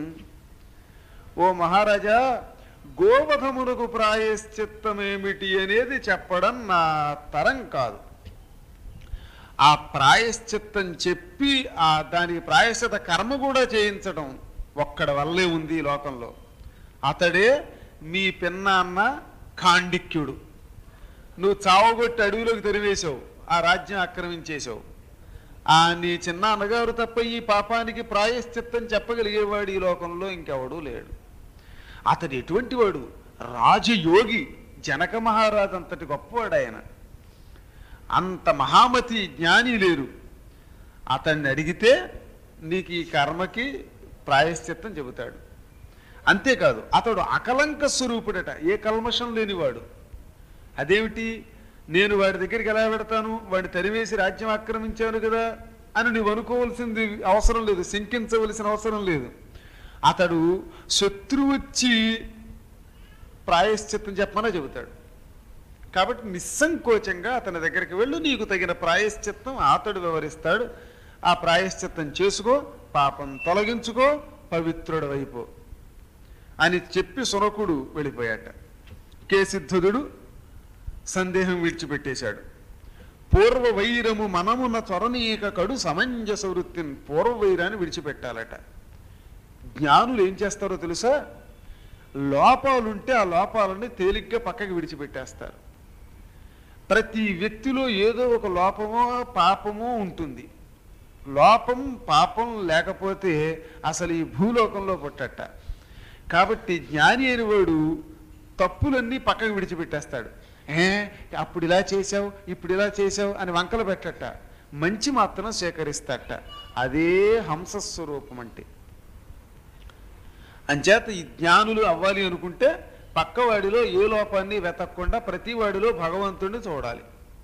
ఓ మహారాజా గోవధమునకు ప్రాయశ్చిత్తమేమిటి అనేది చెప్పడం నా తరం కాదు ఆ ప్రాయశ్చిత్తం చెప్పి ఆ దానికి ప్రాయశ్చిత కర్మ కూడా చేయించడం ఒక్కడ వల్లే ఉంది ఈ లోకంలో అతడే మీ పిన్నాన్న కాండిక్యుడు నువ్వు చావగొట్టి అడవిలోకి తెరివేశావు ఆ రాజ్యం ఆక్రమించేశావు ఆ నీ చిన్న అన్నగారు తప్ప ఈ పాపానికి ప్రాయశ్చిత్తం చెప్పగలిగేవాడు ఈ లోకంలో ఇంకెవడూ లేడు అతడు ఎటువంటి వాడు రాజయోగి జనక మహారాజు అంతటి గొప్పవాడు ఆయన అంత మహామతి జ్ఞాని లేరు అతన్ని అడిగితే నీకు ఈ కర్మకి ప్రాయశ్చిత్తం చెబుతాడు అంతేకాదు అతడు అకలంక స్వరూపుడట ఏ కల్మషం లేనివాడు అదేమిటి నేను వాడి దగ్గరికి ఎలా పెడతాను వాడిని తరివేసి రాజ్యం ఆక్రమించాను కదా అని నువ్వు అనుకోవలసింది అవసరం లేదు శంకించవలసిన అవసరం లేదు అతడు శత్రువు వచ్చి ప్రాయశ్చిత్తం చెప్పమనే చెబుతాడు కాబట్టి నిస్సంకోచంగా అతని దగ్గరికి వెళ్ళు నీకు తగిన ప్రాయశ్చిత్తం అతడు వివరిస్తాడు ఆ ప్రాయశ్చిత్తం చేసుకో పాపం తొలగించుకో పవిత్రుడు వైపు అని చెప్పి సునకుడు వెళ్ళిపోయాట కేసిద్ధుడు సందేహం విడిచిపెట్టేశాడు పూర్వ వైరము మనమున చొరనీక కడు సమంజస వృత్తిని పూర్వ వైరాన్ని విడిచిపెట్టాలట జ్ఞానులు ఏం చేస్తారో తెలుసా లోపాలుంటే ఆ లోపాలని తేలిగ్గా పక్కకి విడిచిపెట్టేస్తారు ప్రతి వ్యక్తిలో ఏదో ఒక లోపమో పాపమో ఉంటుంది లోపం పాపం లేకపోతే అసలు ఈ భూలోకంలో పుట్టట కాబట్టి జ్ఞాని అయిన వాడు తప్పులన్నీ పక్కకు విడిచిపెట్టేస్తాడు ఏ అప్పుడు ఇలా చేసావు ఇప్పుడు ఇలా చేసావు అని వంకలు పెట్టట మంచి మాత్రం స్వీకరిస్తాట అదే హంసస్వరూపం అంటే అంచేత ఈ జ్ఞానులు అవ్వాలి అనుకుంటే పక్కవాడిలో ఏ లోపాన్ని వెతకకుండా ప్రతి వాడిలో భగవంతుడిని చూడాలి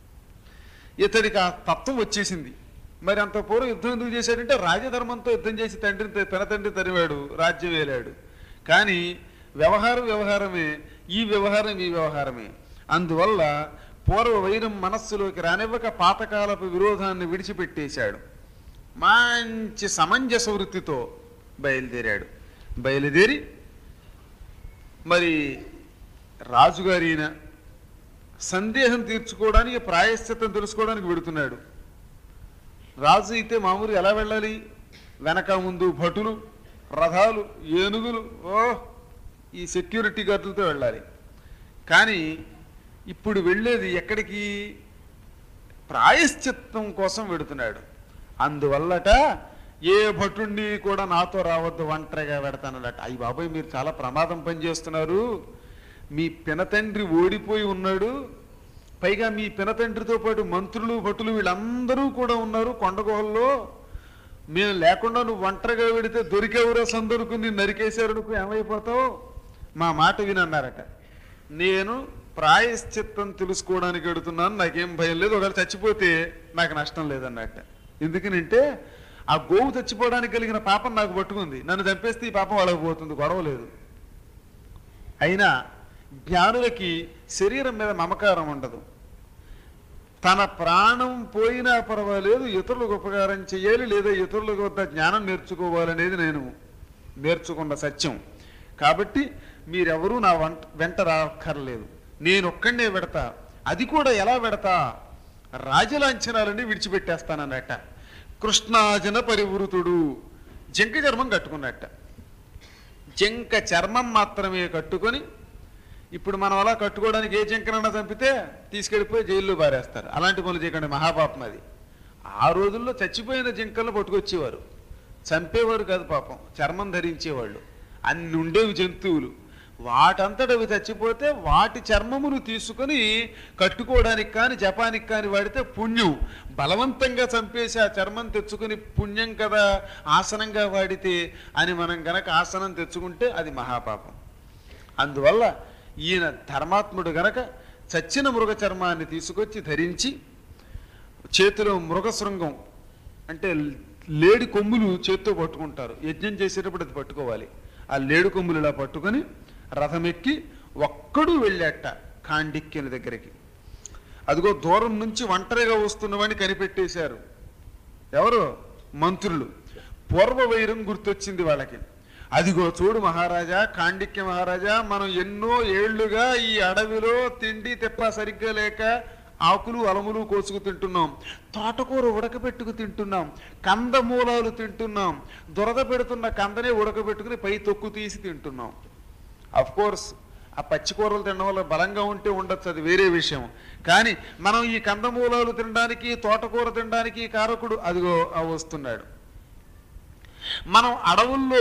ఇతడికి ఆ తత్వం వచ్చేసింది మరి అంత పూర్వం యుద్ధం ఎందుకు చేశాడంటే రాజధర్మంతో యుద్ధం చేసి తండ్రిని త- పెనతండ్రి తరివాడు రాజ్యం వేలాడు కానీ వ్యవహారం వ్యవహారమే ఈ వ్యవహారం ఈ వ్యవహారమే అందువల్ల పూర్వ వైరం మనస్సులోకి రానివ్వక పాతకాలపు విరోధాన్ని విడిచిపెట్టేశాడు మంచి సమంజస వృత్తితో బయలుదేరాడు బయలుదేరి మరి రాజుగారి ఈయన సందేహం తీర్చుకోవడానికి ప్రాయశ్చిత్తం తెలుసుకోవడానికి వెడుతున్నాడు రాజు అయితే మామూలుగా ఎలా వెళ్ళాలి వెనక ముందు భటులు రథాలు ఏనుగులు ఓ ఈ సెక్యూరిటీ గార్డులతో వెళ్ళాలి కానీ ఇప్పుడు వెళ్ళేది ఎక్కడికి ప్రాయశ్చిత్తం కోసం వెడుతున్నాడు అందువల్లట ఏ భటుణ్ణి కూడా నాతో రావద్దు ఒంటరిగా పెడతానట అయ్యి బాబాయ్ మీరు చాలా ప్రమాదం పనిచేస్తున్నారు మీ పినతండ్రి ఓడిపోయి ఉన్నాడు పైగా మీ పినతండ్రితో పాటు మంత్రులు భటులు వీళ్ళందరూ కూడా ఉన్నారు కొండగుహల్లో మేము లేకుండా నువ్వు ఒంటరిగా వెడితే దొరికేవరో సందరుకు నేను నరికేశారు నువ్వు ఏమైపోతావు మా మాట వినన్నారట నేను ప్రాయశ్చిత్తం తెలుసుకోవడానికి వెడుతున్నాను నాకేం భయం లేదు ఒకవేళ చచ్చిపోతే నాకు నష్టం లేదన్నట్ట ఎందుకనంటే ఆ గోవు చచ్చిపోవడానికి కలిగిన పాపం నాకు పట్టుకుంది నన్ను చంపేస్తే ఈ పాపం వాళ్ళకి పోతుంది గొడవ లేదు అయినా జ్ఞానులకి శరీరం మీద మమకారం ఉండదు తన ప్రాణం పోయినా పర్వాలేదు ఇతరులకు ఉపకారం చేయాలి లేదా ఇతరులకు వద్ద జ్ఞానం నేర్చుకోవాలనేది నేను నేర్చుకున్న సత్యం కాబట్టి మీరెవరూ నా వంట వెంట రాక్కర్లేదు నేను ఒక్కడే పెడతా అది కూడా ఎలా పెడతా రాజలాంఛనాలన్నీ విడిచిపెట్టేస్తానన్నట్ట కృష్ణాజన పరివృతుడు జింక చర్మం కట్టుకున్నట్ట జింక చర్మం మాత్రమే కట్టుకొని ఇప్పుడు మనం అలా కట్టుకోవడానికి ఏ జింకనన్నా చంపితే తీసుకెళ్ళిపోయి జైల్లో బారేస్తారు అలాంటి పనులు చేయకండి మహాపాపం అది ఆ రోజుల్లో చచ్చిపోయిన జింకలను పట్టుకొచ్చేవారు చంపేవారు కాదు పాపం చర్మం ధరించేవాళ్ళు అన్ని ఉండేవి జంతువులు వాటంతట అవి చచ్చిపోతే వాటి చర్మమును తీసుకొని కట్టుకోవడానికి కానీ జపానికి కానీ వాడితే పుణ్యం బలవంతంగా చంపేసి ఆ చర్మం తెచ్చుకుని పుణ్యం కదా ఆసనంగా వాడితే అని మనం గనక ఆసనం తెచ్చుకుంటే అది మహాపాపం అందువల్ల ఈయన ధర్మాత్ముడు గనక చచ్చిన మృగ చర్మాన్ని తీసుకొచ్చి ధరించి చేతిలో మృగశృంగం అంటే లేడి కొమ్ములు చేత్తో పట్టుకుంటారు యజ్ఞం చేసేటప్పుడు అది పట్టుకోవాలి ఆ లేడి కొమ్ములు ఇలా పట్టుకొని రథమెక్కి ఒక్కడు వెళ్ళాట కాండిక్యుని దగ్గరికి అదిగో దూరం నుంచి ఒంటరిగా వస్తున్నవాడిని కనిపెట్టేశారు ఎవరు మంత్రులు పూర్వ వైరం గుర్తొచ్చింది వాళ్ళకి అదిగో చూడు మహారాజా కాండిక్య మహారాజా మనం ఎన్నో ఏళ్లుగా ఈ అడవిలో తిండి తిప్ప సరిగ్గా లేక ఆకులు అలములు కోసుకు తింటున్నాం తోటకూర ఉడకబెట్టుకు తింటున్నాం కందమూలాలు తింటున్నాం దురద పెడుతున్న కందనే ఉడకబెట్టుకుని పై తొక్కు తీసి తింటున్నాం అఫ్ కోర్స్ ఆ పచ్చి కూరలు తినడం వల్ల బలంగా ఉంటే ఉండొచ్చు అది వేరే విషయం కానీ మనం ఈ కందమూలాలు తినడానికి తోటకూర తినడానికి కారకుడు అదిగో ఆ వస్తున్నాడు మనం అడవుల్లో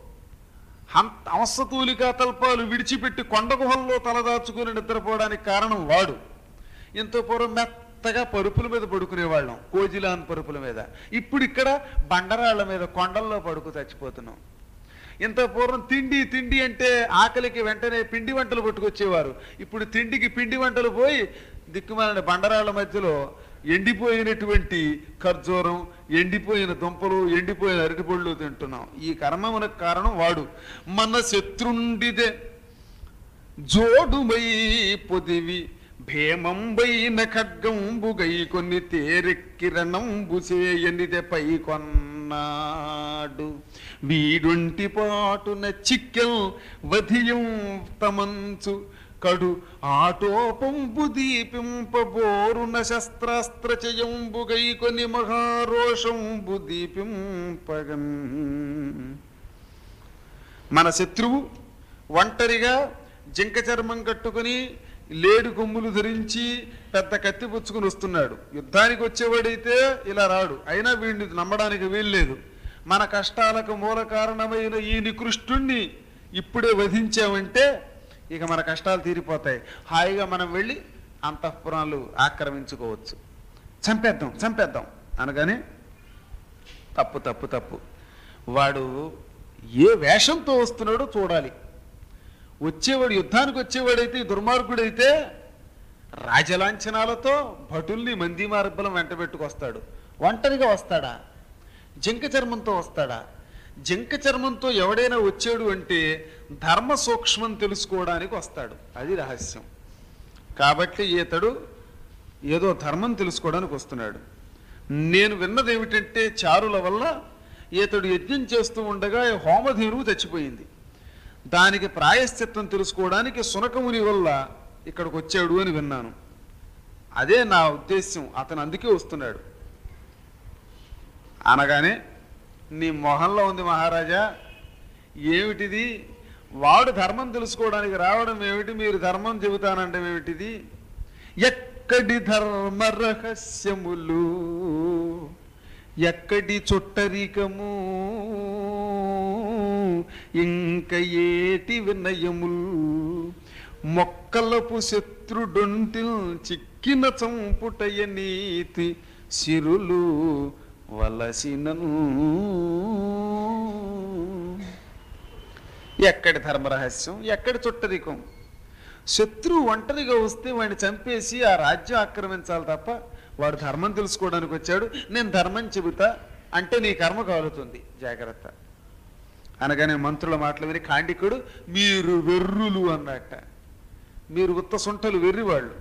హం హంసతూలికా తల్పాలు విడిచిపెట్టి కొండ గుహల్లో తలదాచుకుని నిద్రపోవడానికి కారణం వాడు ఇంత పూర్వం మెత్తగా పరుపుల మీద పడుకునేవాళ్ళం కోజిలాన్ పరుపుల మీద ఇప్పుడు ఇక్కడ బండరాళ్ళ మీద కొండల్లో పడుకు చచ్చిపోతున్నాం ఇంత పూర్వం తిండి తిండి అంటే ఆకలికి వెంటనే పిండి వంటలు పట్టుకొచ్చేవారు ఇప్పుడు తిండికి పిండి వంటలు పోయి దిక్కుమాలిన బండరాళ్ళ మధ్యలో ఎండిపోయినటువంటి ఖర్జూరం ఎండిపోయిన దుంపలు ఎండిపోయిన అరటిపళ్ళు తింటున్నాం ఈ కర్మమునకు కారణం వాడు మన శత్రుండిదే జోడుమై పొదివి భేమంబైన ఖడ్గంబుగై కొన్ని తేరెక్కిరణంబు చేయనిదే పై కొన్నాడు వీడుంటి పాటున చిక్కెల్ వధియం తమంచు కడు ఆటోపంబు దీపింపబోరున శస్త్రాస్త్ర చయంబుగై కొన్ని మహారోషంబు దీపింపగన్ మన శత్రువు ఒంటరిగా జింక చర్మం కట్టుకుని లేడు కొమ్ములు ధరించి పెద్ద కత్తి పుచ్చుకుని వస్తున్నాడు యుద్ధానికి వచ్చేవాడైతే ఇలా రాడు అయినా వీడిని నమ్మడానికి వీల్లేదు మన కష్టాలకు మూల కారణమైన ఈ నికృష్టుణ్ణి ఇప్పుడే వధించామంటే ఇక మన కష్టాలు తీరిపోతాయి హాయిగా మనం వెళ్ళి అంతఃపురాలు ఆక్రమించుకోవచ్చు చంపేద్దాం చంపేద్దాం అనగానే తప్పు తప్పు తప్పు వాడు ఏ వేషంతో వస్తున్నాడో చూడాలి వచ్చేవాడు యుద్ధానికి వచ్చేవాడైతే ఈ దుర్మార్గుడైతే రాజలాంఛనాలతో భటుల్ని మంది మార్బలం వెంట పెట్టుకొస్తాడు ఒంటరిగా వస్తాడా జింక చర్మంతో వస్తాడా జింక చర్మంతో ఎవడైనా వచ్చాడు అంటే ధర్మ సూక్ష్మం తెలుసుకోవడానికి వస్తాడు అది రహస్యం కాబట్టి ఈతడు ఏదో ధర్మం తెలుసుకోవడానికి వస్తున్నాడు నేను విన్నది ఏమిటంటే చారుల వల్ల ఈతడు యజ్ఞం చేస్తూ ఉండగా ఈ హోమధేనువు చచ్చిపోయింది దానికి ప్రాయశ్చిత్తం తెలుసుకోవడానికి సునకముని వల్ల ఇక్కడికి వచ్చాడు అని విన్నాను అదే నా ఉద్దేశ్యం అతను అందుకే వస్తున్నాడు అనగానే నీ మొహంలో ఉంది మహారాజా ఏమిటిది వాడు ధర్మం తెలుసుకోవడానికి రావడం ఏమిటి మీరు ధర్మం చెబుతానంటే ఏమిటిది ఎక్కడి ధర్మ రహస్యములు ఎక్కడి చుట్టరికము ఇంక ఏటి వినయముల్ మొక్కలపు శత్రుడొంటిల్ చిక్కిన చంపుటయ నీతి సిరులు వలసినను ఎక్కడి ధర్మరహస్యం ఎక్కడి చుట్టరికం శత్రువు ఒంటరిగా వస్తే వాడిని చంపేసి ఆ రాజ్యం ఆక్రమించాలి తప్ప వాడు ధర్మం తెలుసుకోవడానికి వచ్చాడు నేను ధర్మం చెబుతా అంటే నీ కర్మ కాలుతుంది జాగ్రత్త అనగానే మంత్రుల మాటలు విని కాండికుడు మీరు వెర్రులు అన్నట్ట మీరు ఉత్త సొంటలు వెర్రివాళ్ళు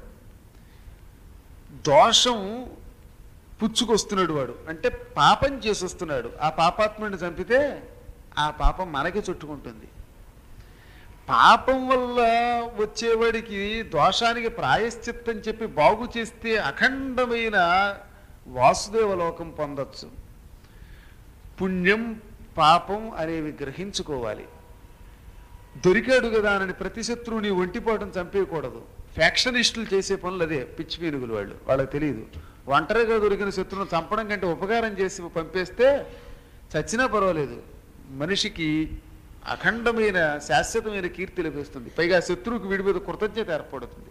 దోషం పుచ్చుకొస్తున్నాడు వాడు అంటే పాపం చేసి వస్తున్నాడు ఆ పాపాత్ముడిని చంపితే ఆ పాపం మనకి చుట్టుకుంటుంది పాపం వల్ల వచ్చేవాడికి దోషానికి ప్రాయశ్చిత్తం చెప్పి బాగు చేస్తే అఖండమైన వాసుదేవ లోకం పొందొచ్చు పుణ్యం పాపం అనేవి గ్రహించుకోవాలి దొరికాడు కదా అని ప్రతి శత్రువుని ఒంటిపోవటం చంపేయకూడదు ఫ్యాక్షనిస్టులు చేసే పనులు అదే పిచ్చి పీనుగులు వాళ్ళు వాళ్ళకి తెలియదు ఒంటరిగా దొరికిన శత్రువును చంపడం కంటే ఉపకారం చేసి పంపేస్తే చచ్చినా పర్వాలేదు మనిషికి అఖండమైన శాశ్వతమైన కీర్తి లభిస్తుంది పైగా శత్రువుకి వీడి మీద కృతజ్ఞత ఏర్పడుతుంది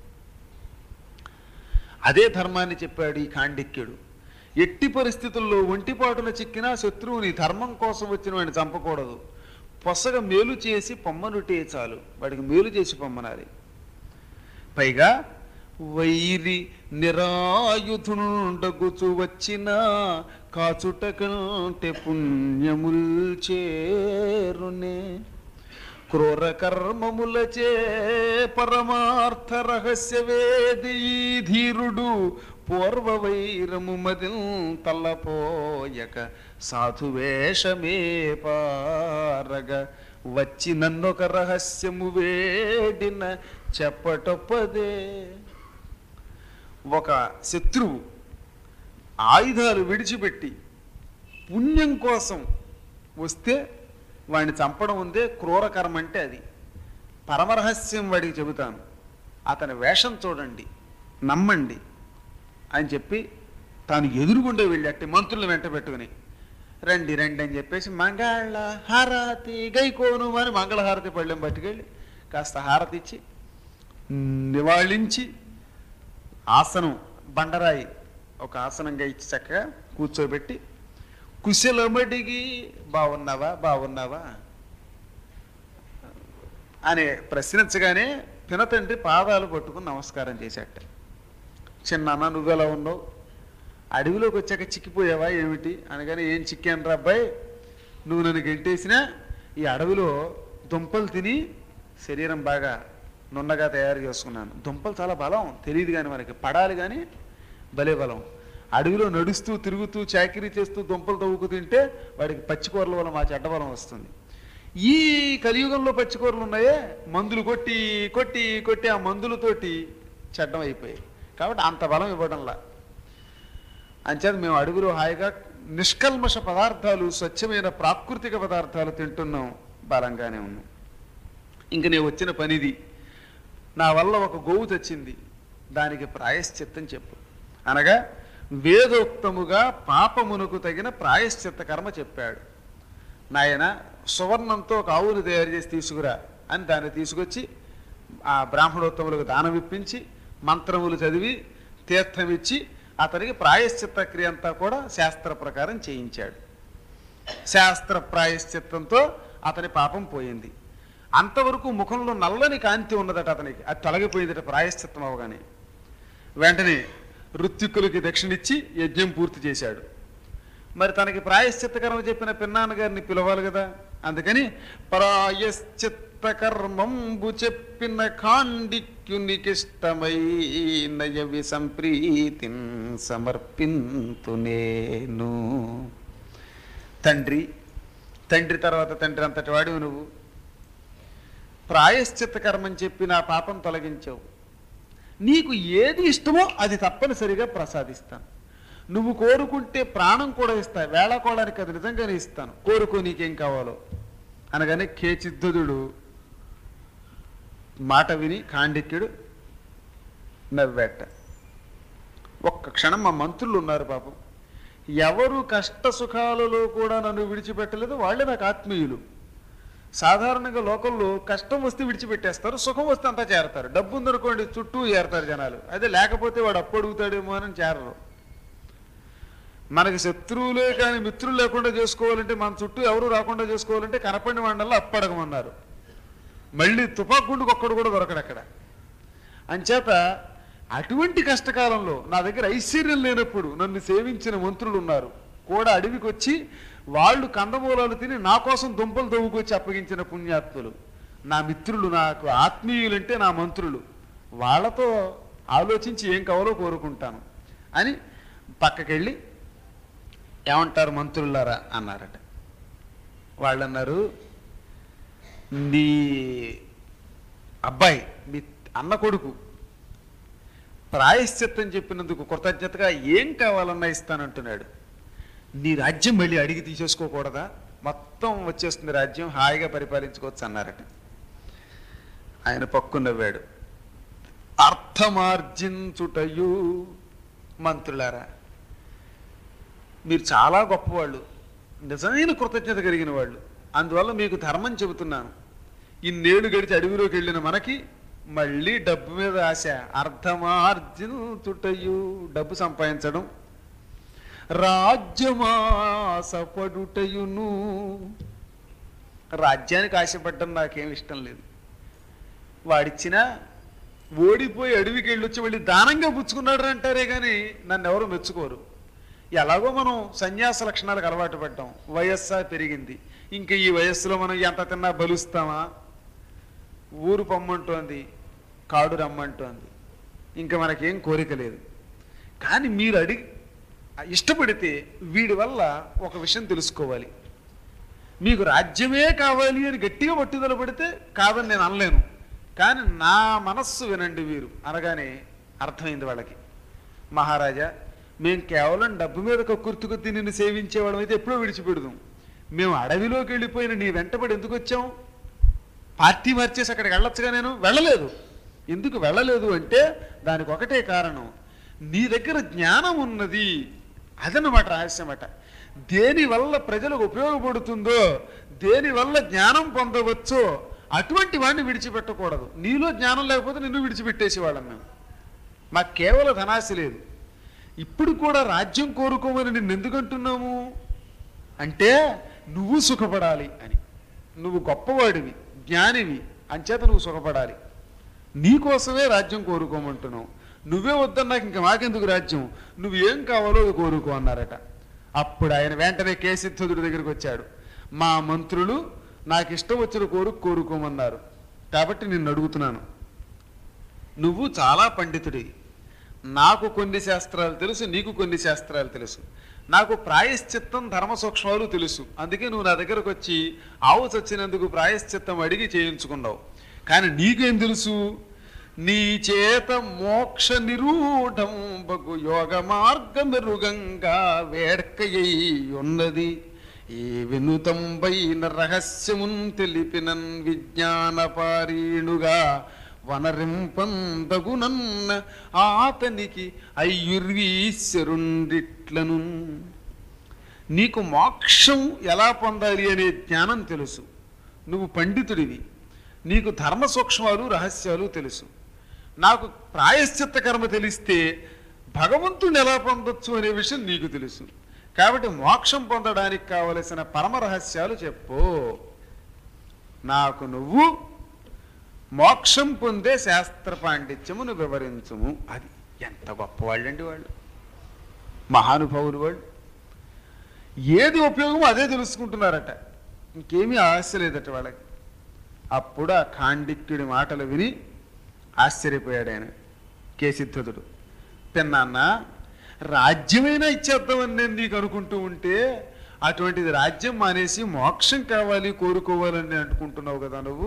అదే ధర్మాన్ని చెప్పాడు ఈ కాండిక్యుడు ఎట్టి పరిస్థితుల్లో ఒంటిపాటున చిక్కినా శత్రువుని ధర్మం కోసం వచ్చిన వాడిని చంపకూడదు పొసగ మేలు చేసి పొమ్మనుటే చాలు వాడికి మేలు చేసి పొమ్మనాలి పైగా వైరి నిరాయుధుండగుచు వచ్చిన కాచుట కంటే పుణ్యముల్ చేరునే క్రూర కర్మములచే పరమార్థ రహస్య వేది ఈ ధీరుడు పూర్వ వైరము మదిం తల్లపోయక సాధు వేషమే పారగ వచ్చి నన్నొక రహస్యము వేడిన చెప్పటొప్పదే ఒక శత్రువు ఆయుధాలు విడిచిపెట్టి పుణ్యం కోసం వస్తే వాడిని చంపడం ఉందే క్రూర కర్మ అంటే అది పరమరహస్యం వాడికి చెబుతాను అతని వేషం చూడండి నమ్మండి అని చెప్పి తాను ఎదురుగుండే వెళ్ళి అట్టి మంత్రులను వెంట పెట్టుకుని రండి రండి అని చెప్పేసి మంగళ హారతి గైకోను అని మంగళహారతి పళ్ళెం పట్టుకెళ్ళి కాస్త హారతి ఇచ్చి నివాళించి ఆసనం బండరాయి ఒక ఆసనంగా ఇచ్చి చక్కగా కూర్చోబెట్టి కుశలమడిగి బాగున్నావా బాగున్నావా అని ప్రశ్నించగానే పినతండ్రి పాదాలు పట్టుకుని నమస్కారం చేశాట చిన్న నువ్వెలా ఉన్నావు అడవిలోకి వచ్చాక చిక్కిపోయావా ఏమిటి అనగానే ఏం చిక్కాను రా అబ్బాయి నువ్వు నన్ను గెంటేసినా ఈ అడవిలో దుంపలు తిని శరీరం బాగా నున్నగా తయారు చేసుకున్నాను దుంపలు చాలా బలం తెలియదు కానీ మనకి పడాలి కానీ భలే బలం అడవిలో నడుస్తూ తిరుగుతూ చాకరీ చేస్తూ దుంపలు తవ్వుకు తింటే వాడికి పచ్చికూరల వల్ల మా చెడ్డ బలం వస్తుంది ఈ కలియుగంలో పచ్చికూరలు ఉన్నాయే మందులు కొట్టి కొట్టి కొట్టి ఆ మందులతోటి చెడ్డం అయిపోయాయి కాబట్టి అంత బలం ఇవ్వడంలా అంచేత మేము అడుగులో హాయిగా నిష్కల్మష పదార్థాలు స్వచ్ఛమైన ప్రాకృతిక పదార్థాలు తింటున్నాం బలంగానే ఉన్నాం ఇంక నేను వచ్చిన పనిది నా వల్ల ఒక గోవు తెచ్చింది దానికి ప్రాయశ్చిత్తం చెప్పు అనగా వేదోక్తముగా పాపమునకు తగిన ప్రాయశ్చిత్త కర్మ చెప్పాడు నాయన సువర్ణంతో ఒక ఆవును తయారు చేసి తీసుకురా అని దాన్ని తీసుకొచ్చి ఆ బ్రాహ్మణోత్తములకు దానం ఇప్పించి మంత్రములు చదివి తీర్థం ఇచ్చి అతనికి ప్రాయశ్చిత్త క్రియ అంతా కూడా శాస్త్ర ప్రకారం చేయించాడు శాస్త్ర ప్రాయశ్చిత్తంతో అతని పాపం పోయింది అంతవరకు ముఖంలో నల్లని కాంతి ఉన్నదట అతనికి అది తొలగిపోయిందట ప్రాయశ్చిత్తం అవగానే వెంటనే ఋత్విక్కులకి దక్షిణిచ్చి యజ్ఞం పూర్తి చేశాడు మరి తనకి ప్రాయశ్చిత్త కర్మ చెప్పిన పిన్నాన్న గారిని పిలవాలి కదా అందుకని ప్రాయశ్చిత్త కర్మంబు చెప్పిన కాండిక్యునికిష్టమై నయవి సంప్రీతిన్ సమర్పింతు నేను తండ్రి తండ్రి తర్వాత తండ్రి అంతటి వాడివి నువ్వు ప్రాయశ్చిత్త కర్మని చెప్పి నా పాపం తొలగించావు నీకు ఏది ఇష్టమో అది తప్పనిసరిగా ప్రసాదిస్తాను నువ్వు కోరుకుంటే ప్రాణం కూడా ఇస్తా వేళకోవడానికి అది నిజంగానే ఇస్తాను కోరుకో నీకేం కావాలో అనగానే కేచిద్దుడు మాట విని కాండిక్యుడు నవ్వేట ఒక్క క్షణం మా మంత్రులు ఉన్నారు పాపం ఎవరు కష్ట సుఖాలలో కూడా నన్ను విడిచిపెట్టలేదు వాళ్ళే నాకు ఆత్మీయులు సాధారణంగా లోకల్లో కష్టం వస్తే విడిచిపెట్టేస్తారు సుఖం వస్తే అంతా చేరతారు డబ్బు ఉందనుకోండి చుట్టూ చేరతారు జనాలు అదే లేకపోతే వాడు అప్పు అడుగుతాడేమో అని చేరరు మనకి శత్రువులే కానీ మిత్రులు లేకుండా చేసుకోవాలంటే మన చుట్టూ ఎవరు రాకుండా చేసుకోవాలంటే కనపడిన వాడల్లా అప్పడగమన్నారు మళ్ళీ తుపాకుండుకు ఒక్కడు కూడా దొరకడు అక్కడ అంచేత అటువంటి కష్టకాలంలో నా దగ్గర ఐశ్వర్యం లేనప్పుడు నన్ను సేవించిన మంత్రులు ఉన్నారు కూడా అడవికి వచ్చి వాళ్ళు కందమూలాలు తిని నా కోసం దుంపలు తవ్వుకొచ్చి అప్పగించిన పుణ్యాత్ములు నా మిత్రులు నాకు ఆత్మీయులంటే నా మంత్రులు వాళ్ళతో ఆలోచించి ఏం కావాలో కోరుకుంటాను అని పక్కకెళ్ళి ఏమంటారు మంత్రులారా అన్నారట వాళ్ళు అన్నారు నీ అబ్బాయి మీ అన్న కొడుకు ప్రాయశ్చిత్తం చెప్పినందుకు కృతజ్ఞతగా ఏం కావాలన్నా ఇస్తానంటున్నాడు నీ రాజ్యం మళ్ళీ అడిగి తీసేసుకోకూడదా మొత్తం వచ్చేస్తుంది రాజ్యం హాయిగా పరిపాలించుకోవచ్చు అన్నారట ఆయన పక్కు నవ్వాడు అర్థమార్జించుటయు మంత్రులారా మీరు చాలా గొప్పవాళ్ళు నిజమైన కృతజ్ఞత కలిగిన వాళ్ళు అందువల్ల మీకు ధర్మం చెబుతున్నాను ఇన్నేళ్ళు గడిచి అడవిలోకి వెళ్ళిన మనకి మళ్ళీ డబ్బు మీద ఆశ అర్థమార్జితుటయు డబ్బు సంపాదించడం రాజ్యమాసపడుటయును రాజ్యానికి ఆశపడడం నాకేం ఇష్టం లేదు వాడిచ్చిన ఓడిపోయి అడవికి వెళ్ళొచ్చి మళ్ళీ దానంగా పుచ్చుకున్నాడు అంటారే కానీ నన్ను ఎవరు మెచ్చుకోరు ఎలాగో మనం సన్యాస లక్షణాలకు అలవాటు పడ్డాం వయస్సా పెరిగింది ఇంకా ఈ వయస్సులో మనం ఎంత తిన్నా బలుస్తామా ఊరు పొమ్మంటోంది కాడు రమ్మంటోంది ఇంకా మనకేం కోరిక లేదు కానీ మీరు అడిగి ఇష్టపడితే వీడి వల్ల ఒక విషయం తెలుసుకోవాలి మీకు రాజ్యమే కావాలి అని గట్టిగా పట్టుదల పడితే కాదని నేను అనలేను కానీ నా మనస్సు వినండి వీరు అనగానే అర్థమైంది వాళ్ళకి మహారాజా మేము కేవలం డబ్బు మీద కక్కుర్తి కొద్ది నిన్ను సేవించేవాళ్ళం అయితే ఎప్పుడో విడిచిపెడదాం మేము అడవిలోకి వెళ్ళిపోయిన నీ వెంటబడి ఎందుకు వచ్చాం పార్టీ మార్చేసి అక్కడికి వెళ్ళొచ్చుగా నేను వెళ్ళలేదు ఎందుకు వెళ్ళలేదు అంటే దానికి ఒకటే కారణం నీ దగ్గర జ్ఞానం ఉన్నది అదనమాట రహస్యమట దేని వల్ల ప్రజలకు ఉపయోగపడుతుందో దేని వల్ల జ్ఞానం పొందవచ్చో అటువంటి వాడిని విడిచిపెట్టకూడదు నీలో జ్ఞానం లేకపోతే నిన్ను విడిచిపెట్టేసేవాళ్ళం మేము మాకు కేవలం ధనాశ లేదు ఇప్పుడు కూడా రాజ్యం కోరుకోమని నిన్ను ఎందుకు అంటున్నాము అంటే నువ్వు సుఖపడాలి అని నువ్వు గొప్పవాడివి జ్ఞానివి అంచేత నువ్వు సుఖపడాలి నీకోసమే రాజ్యం కోరుకోమంటున్నావు నువ్వే వద్దన్న నాకు ఇంక మాకెందుకు రాజ్యం నువ్వు ఏం కావాలో అది కోరుకో అన్నారట అప్పుడు ఆయన వెంటనే కేసిద్ధుడి దగ్గరికి వచ్చాడు మా మంత్రులు నాకు ఇష్టం వచ్చిన కోరుకు కోరుకోమన్నారు కాబట్టి నిన్ను అడుగుతున్నాను నువ్వు చాలా పండితుడి నాకు కొన్ని శాస్త్రాలు తెలుసు నీకు కొన్ని శాస్త్రాలు తెలుసు నాకు ప్రాయశ్చిత్తం ధర్మ సూక్ష్మాలు తెలుసు అందుకే నువ్వు నా దగ్గరకు వచ్చి ఆవు చచ్చినందుకు ప్రాయశ్చిత్తం అడిగి చేయించుకున్నావు కానీ నీకేం తెలుసు నీ చేత మోక్ష నిరూఢం బగు యోగ మార్గమెరుగంగా వేడ్కయ్యి ఉన్నది ఈ వినుతంబైన రహస్యమున్ తెలిపినన్ విజ్ఞానపారీణుగా వనరింపందగునన్న ఆతనికి అయ్యుర్వీశ్వరుండిట్లను నీకు మోక్షం ఎలా పొందాలి అనే జ్ఞానం తెలుసు నువ్వు పండితుడివి నీకు ధర్మ సూక్ష్మాలు రహస్యాలు తెలుసు నాకు ప్రాయశ్చిత్త కర్మ తెలిస్తే భగవంతుని ఎలా పొందొచ్చు అనే విషయం నీకు తెలుసు కాబట్టి మోక్షం పొందడానికి కావలసిన పరమ రహస్యాలు చెప్పు నాకు నువ్వు మోక్షం పొందే శాస్త్ర పాండిత్యమును వివరించుము అది ఎంత గొప్పవాళ్ళండి వాళ్ళు మహానుభావులు వాళ్ళు ఏది ఉపయోగమో అదే తెలుసుకుంటున్నారట ఇంకేమీ ఆశ లేదట వాళ్ళకి అప్పుడు ఆ ఖాండిక్యుడి మాటలు విని ఆశ్చర్యపోయాడు ఆయన కేసిద్ధుడు పిన్నాన్న రాజ్యమైనా ఇచ్చేద్దామని నేను నీకు అనుకుంటూ ఉంటే అటువంటిది రాజ్యం మానేసి మోక్షం కావాలి కోరుకోవాలని అనుకుంటున్నావు కదా నువ్వు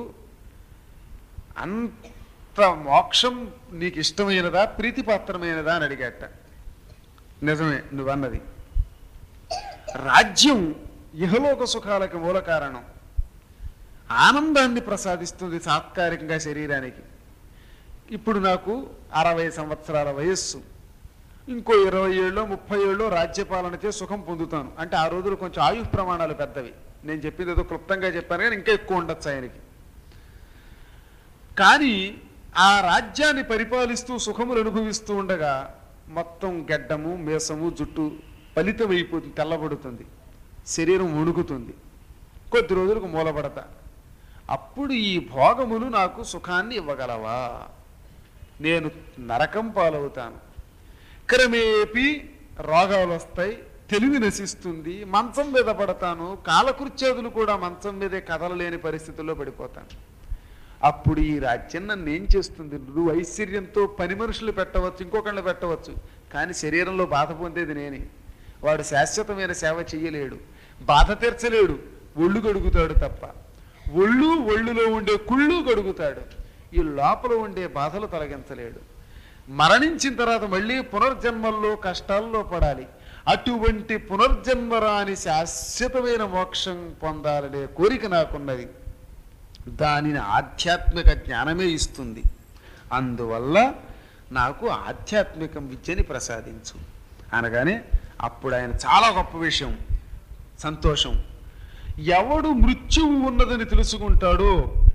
అంత మోక్షం నీకు ఇష్టమైనదా ప్రీతిపాత్రమైనదా అని అడిగాట నిజమే నువ్వన్నది రాజ్యం ఇహలోక సుఖాలకు మూల కారణం ఆనందాన్ని ప్రసాదిస్తుంది తాత్కాలికంగా శరీరానికి ఇప్పుడు నాకు అరవై సంవత్సరాల వయస్సు ఇంకో ఇరవై ఏళ్ళు ముప్పై ఏళ్ళు రాజ్యపాలన చేసి సుఖం పొందుతాను అంటే ఆ రోజులు కొంచెం ఆయు ప్రమాణాలు పెద్దవి నేను చెప్పింది ఏదో క్లుప్తంగా చెప్పాను కానీ ఇంకా ఎక్కువ ఉండొచ్చు ఆయనకి కానీ ఆ రాజ్యాన్ని పరిపాలిస్తూ సుఖములు అనుభవిస్తూ ఉండగా మొత్తం గెడ్డము మీసము జుట్టు ఫలితమైపోతుంది తెల్లబడుతుంది శరీరం వణుకుతుంది కొద్ది రోజులకు మూలపడతా అప్పుడు ఈ భోగములు నాకు సుఖాన్ని ఇవ్వగలవా నేను నరకం పాలవుతాను క్రమేపీ రోగాలు వస్తాయి తెలివి నశిస్తుంది మంచం మీద పడతాను కాలకృత్యాదులు కూడా మంచం మీదే కదలలేని పరిస్థితుల్లో పడిపోతాను అప్పుడు ఈ రాజ్యం నన్ను ఏం చేస్తుంది నువ్వు ఐశ్వర్యంతో పని మనుషులు పెట్టవచ్చు ఇంకొకళ్ళు పెట్టవచ్చు కానీ శరీరంలో బాధ పొందేది నేనే వాడు శాశ్వతమైన సేవ చెయ్యలేడు బాధ తీర్చలేడు ఒళ్ళు గడుగుతాడు తప్ప ఒళ్ళు ఒళ్ళులో ఉండే కుళ్ళు గడుగుతాడు ఈ లోపల ఉండే బాధలు తొలగించలేడు మరణించిన తర్వాత మళ్ళీ పునర్జన్మల్లో కష్టాల్లో పడాలి అటువంటి పునర్జన్మ రాని శాశ్వతమైన మోక్షం పొందాలనే కోరిక నాకున్నది దానిని ఆధ్యాత్మిక జ్ఞానమే ఇస్తుంది అందువల్ల నాకు ఆధ్యాత్మిక విద్యని ప్రసాదించు అనగానే అప్పుడు ఆయన చాలా గొప్ప విషయం సంతోషం ఎవడు మృత్యువు ఉన్నదని తెలుసుకుంటాడో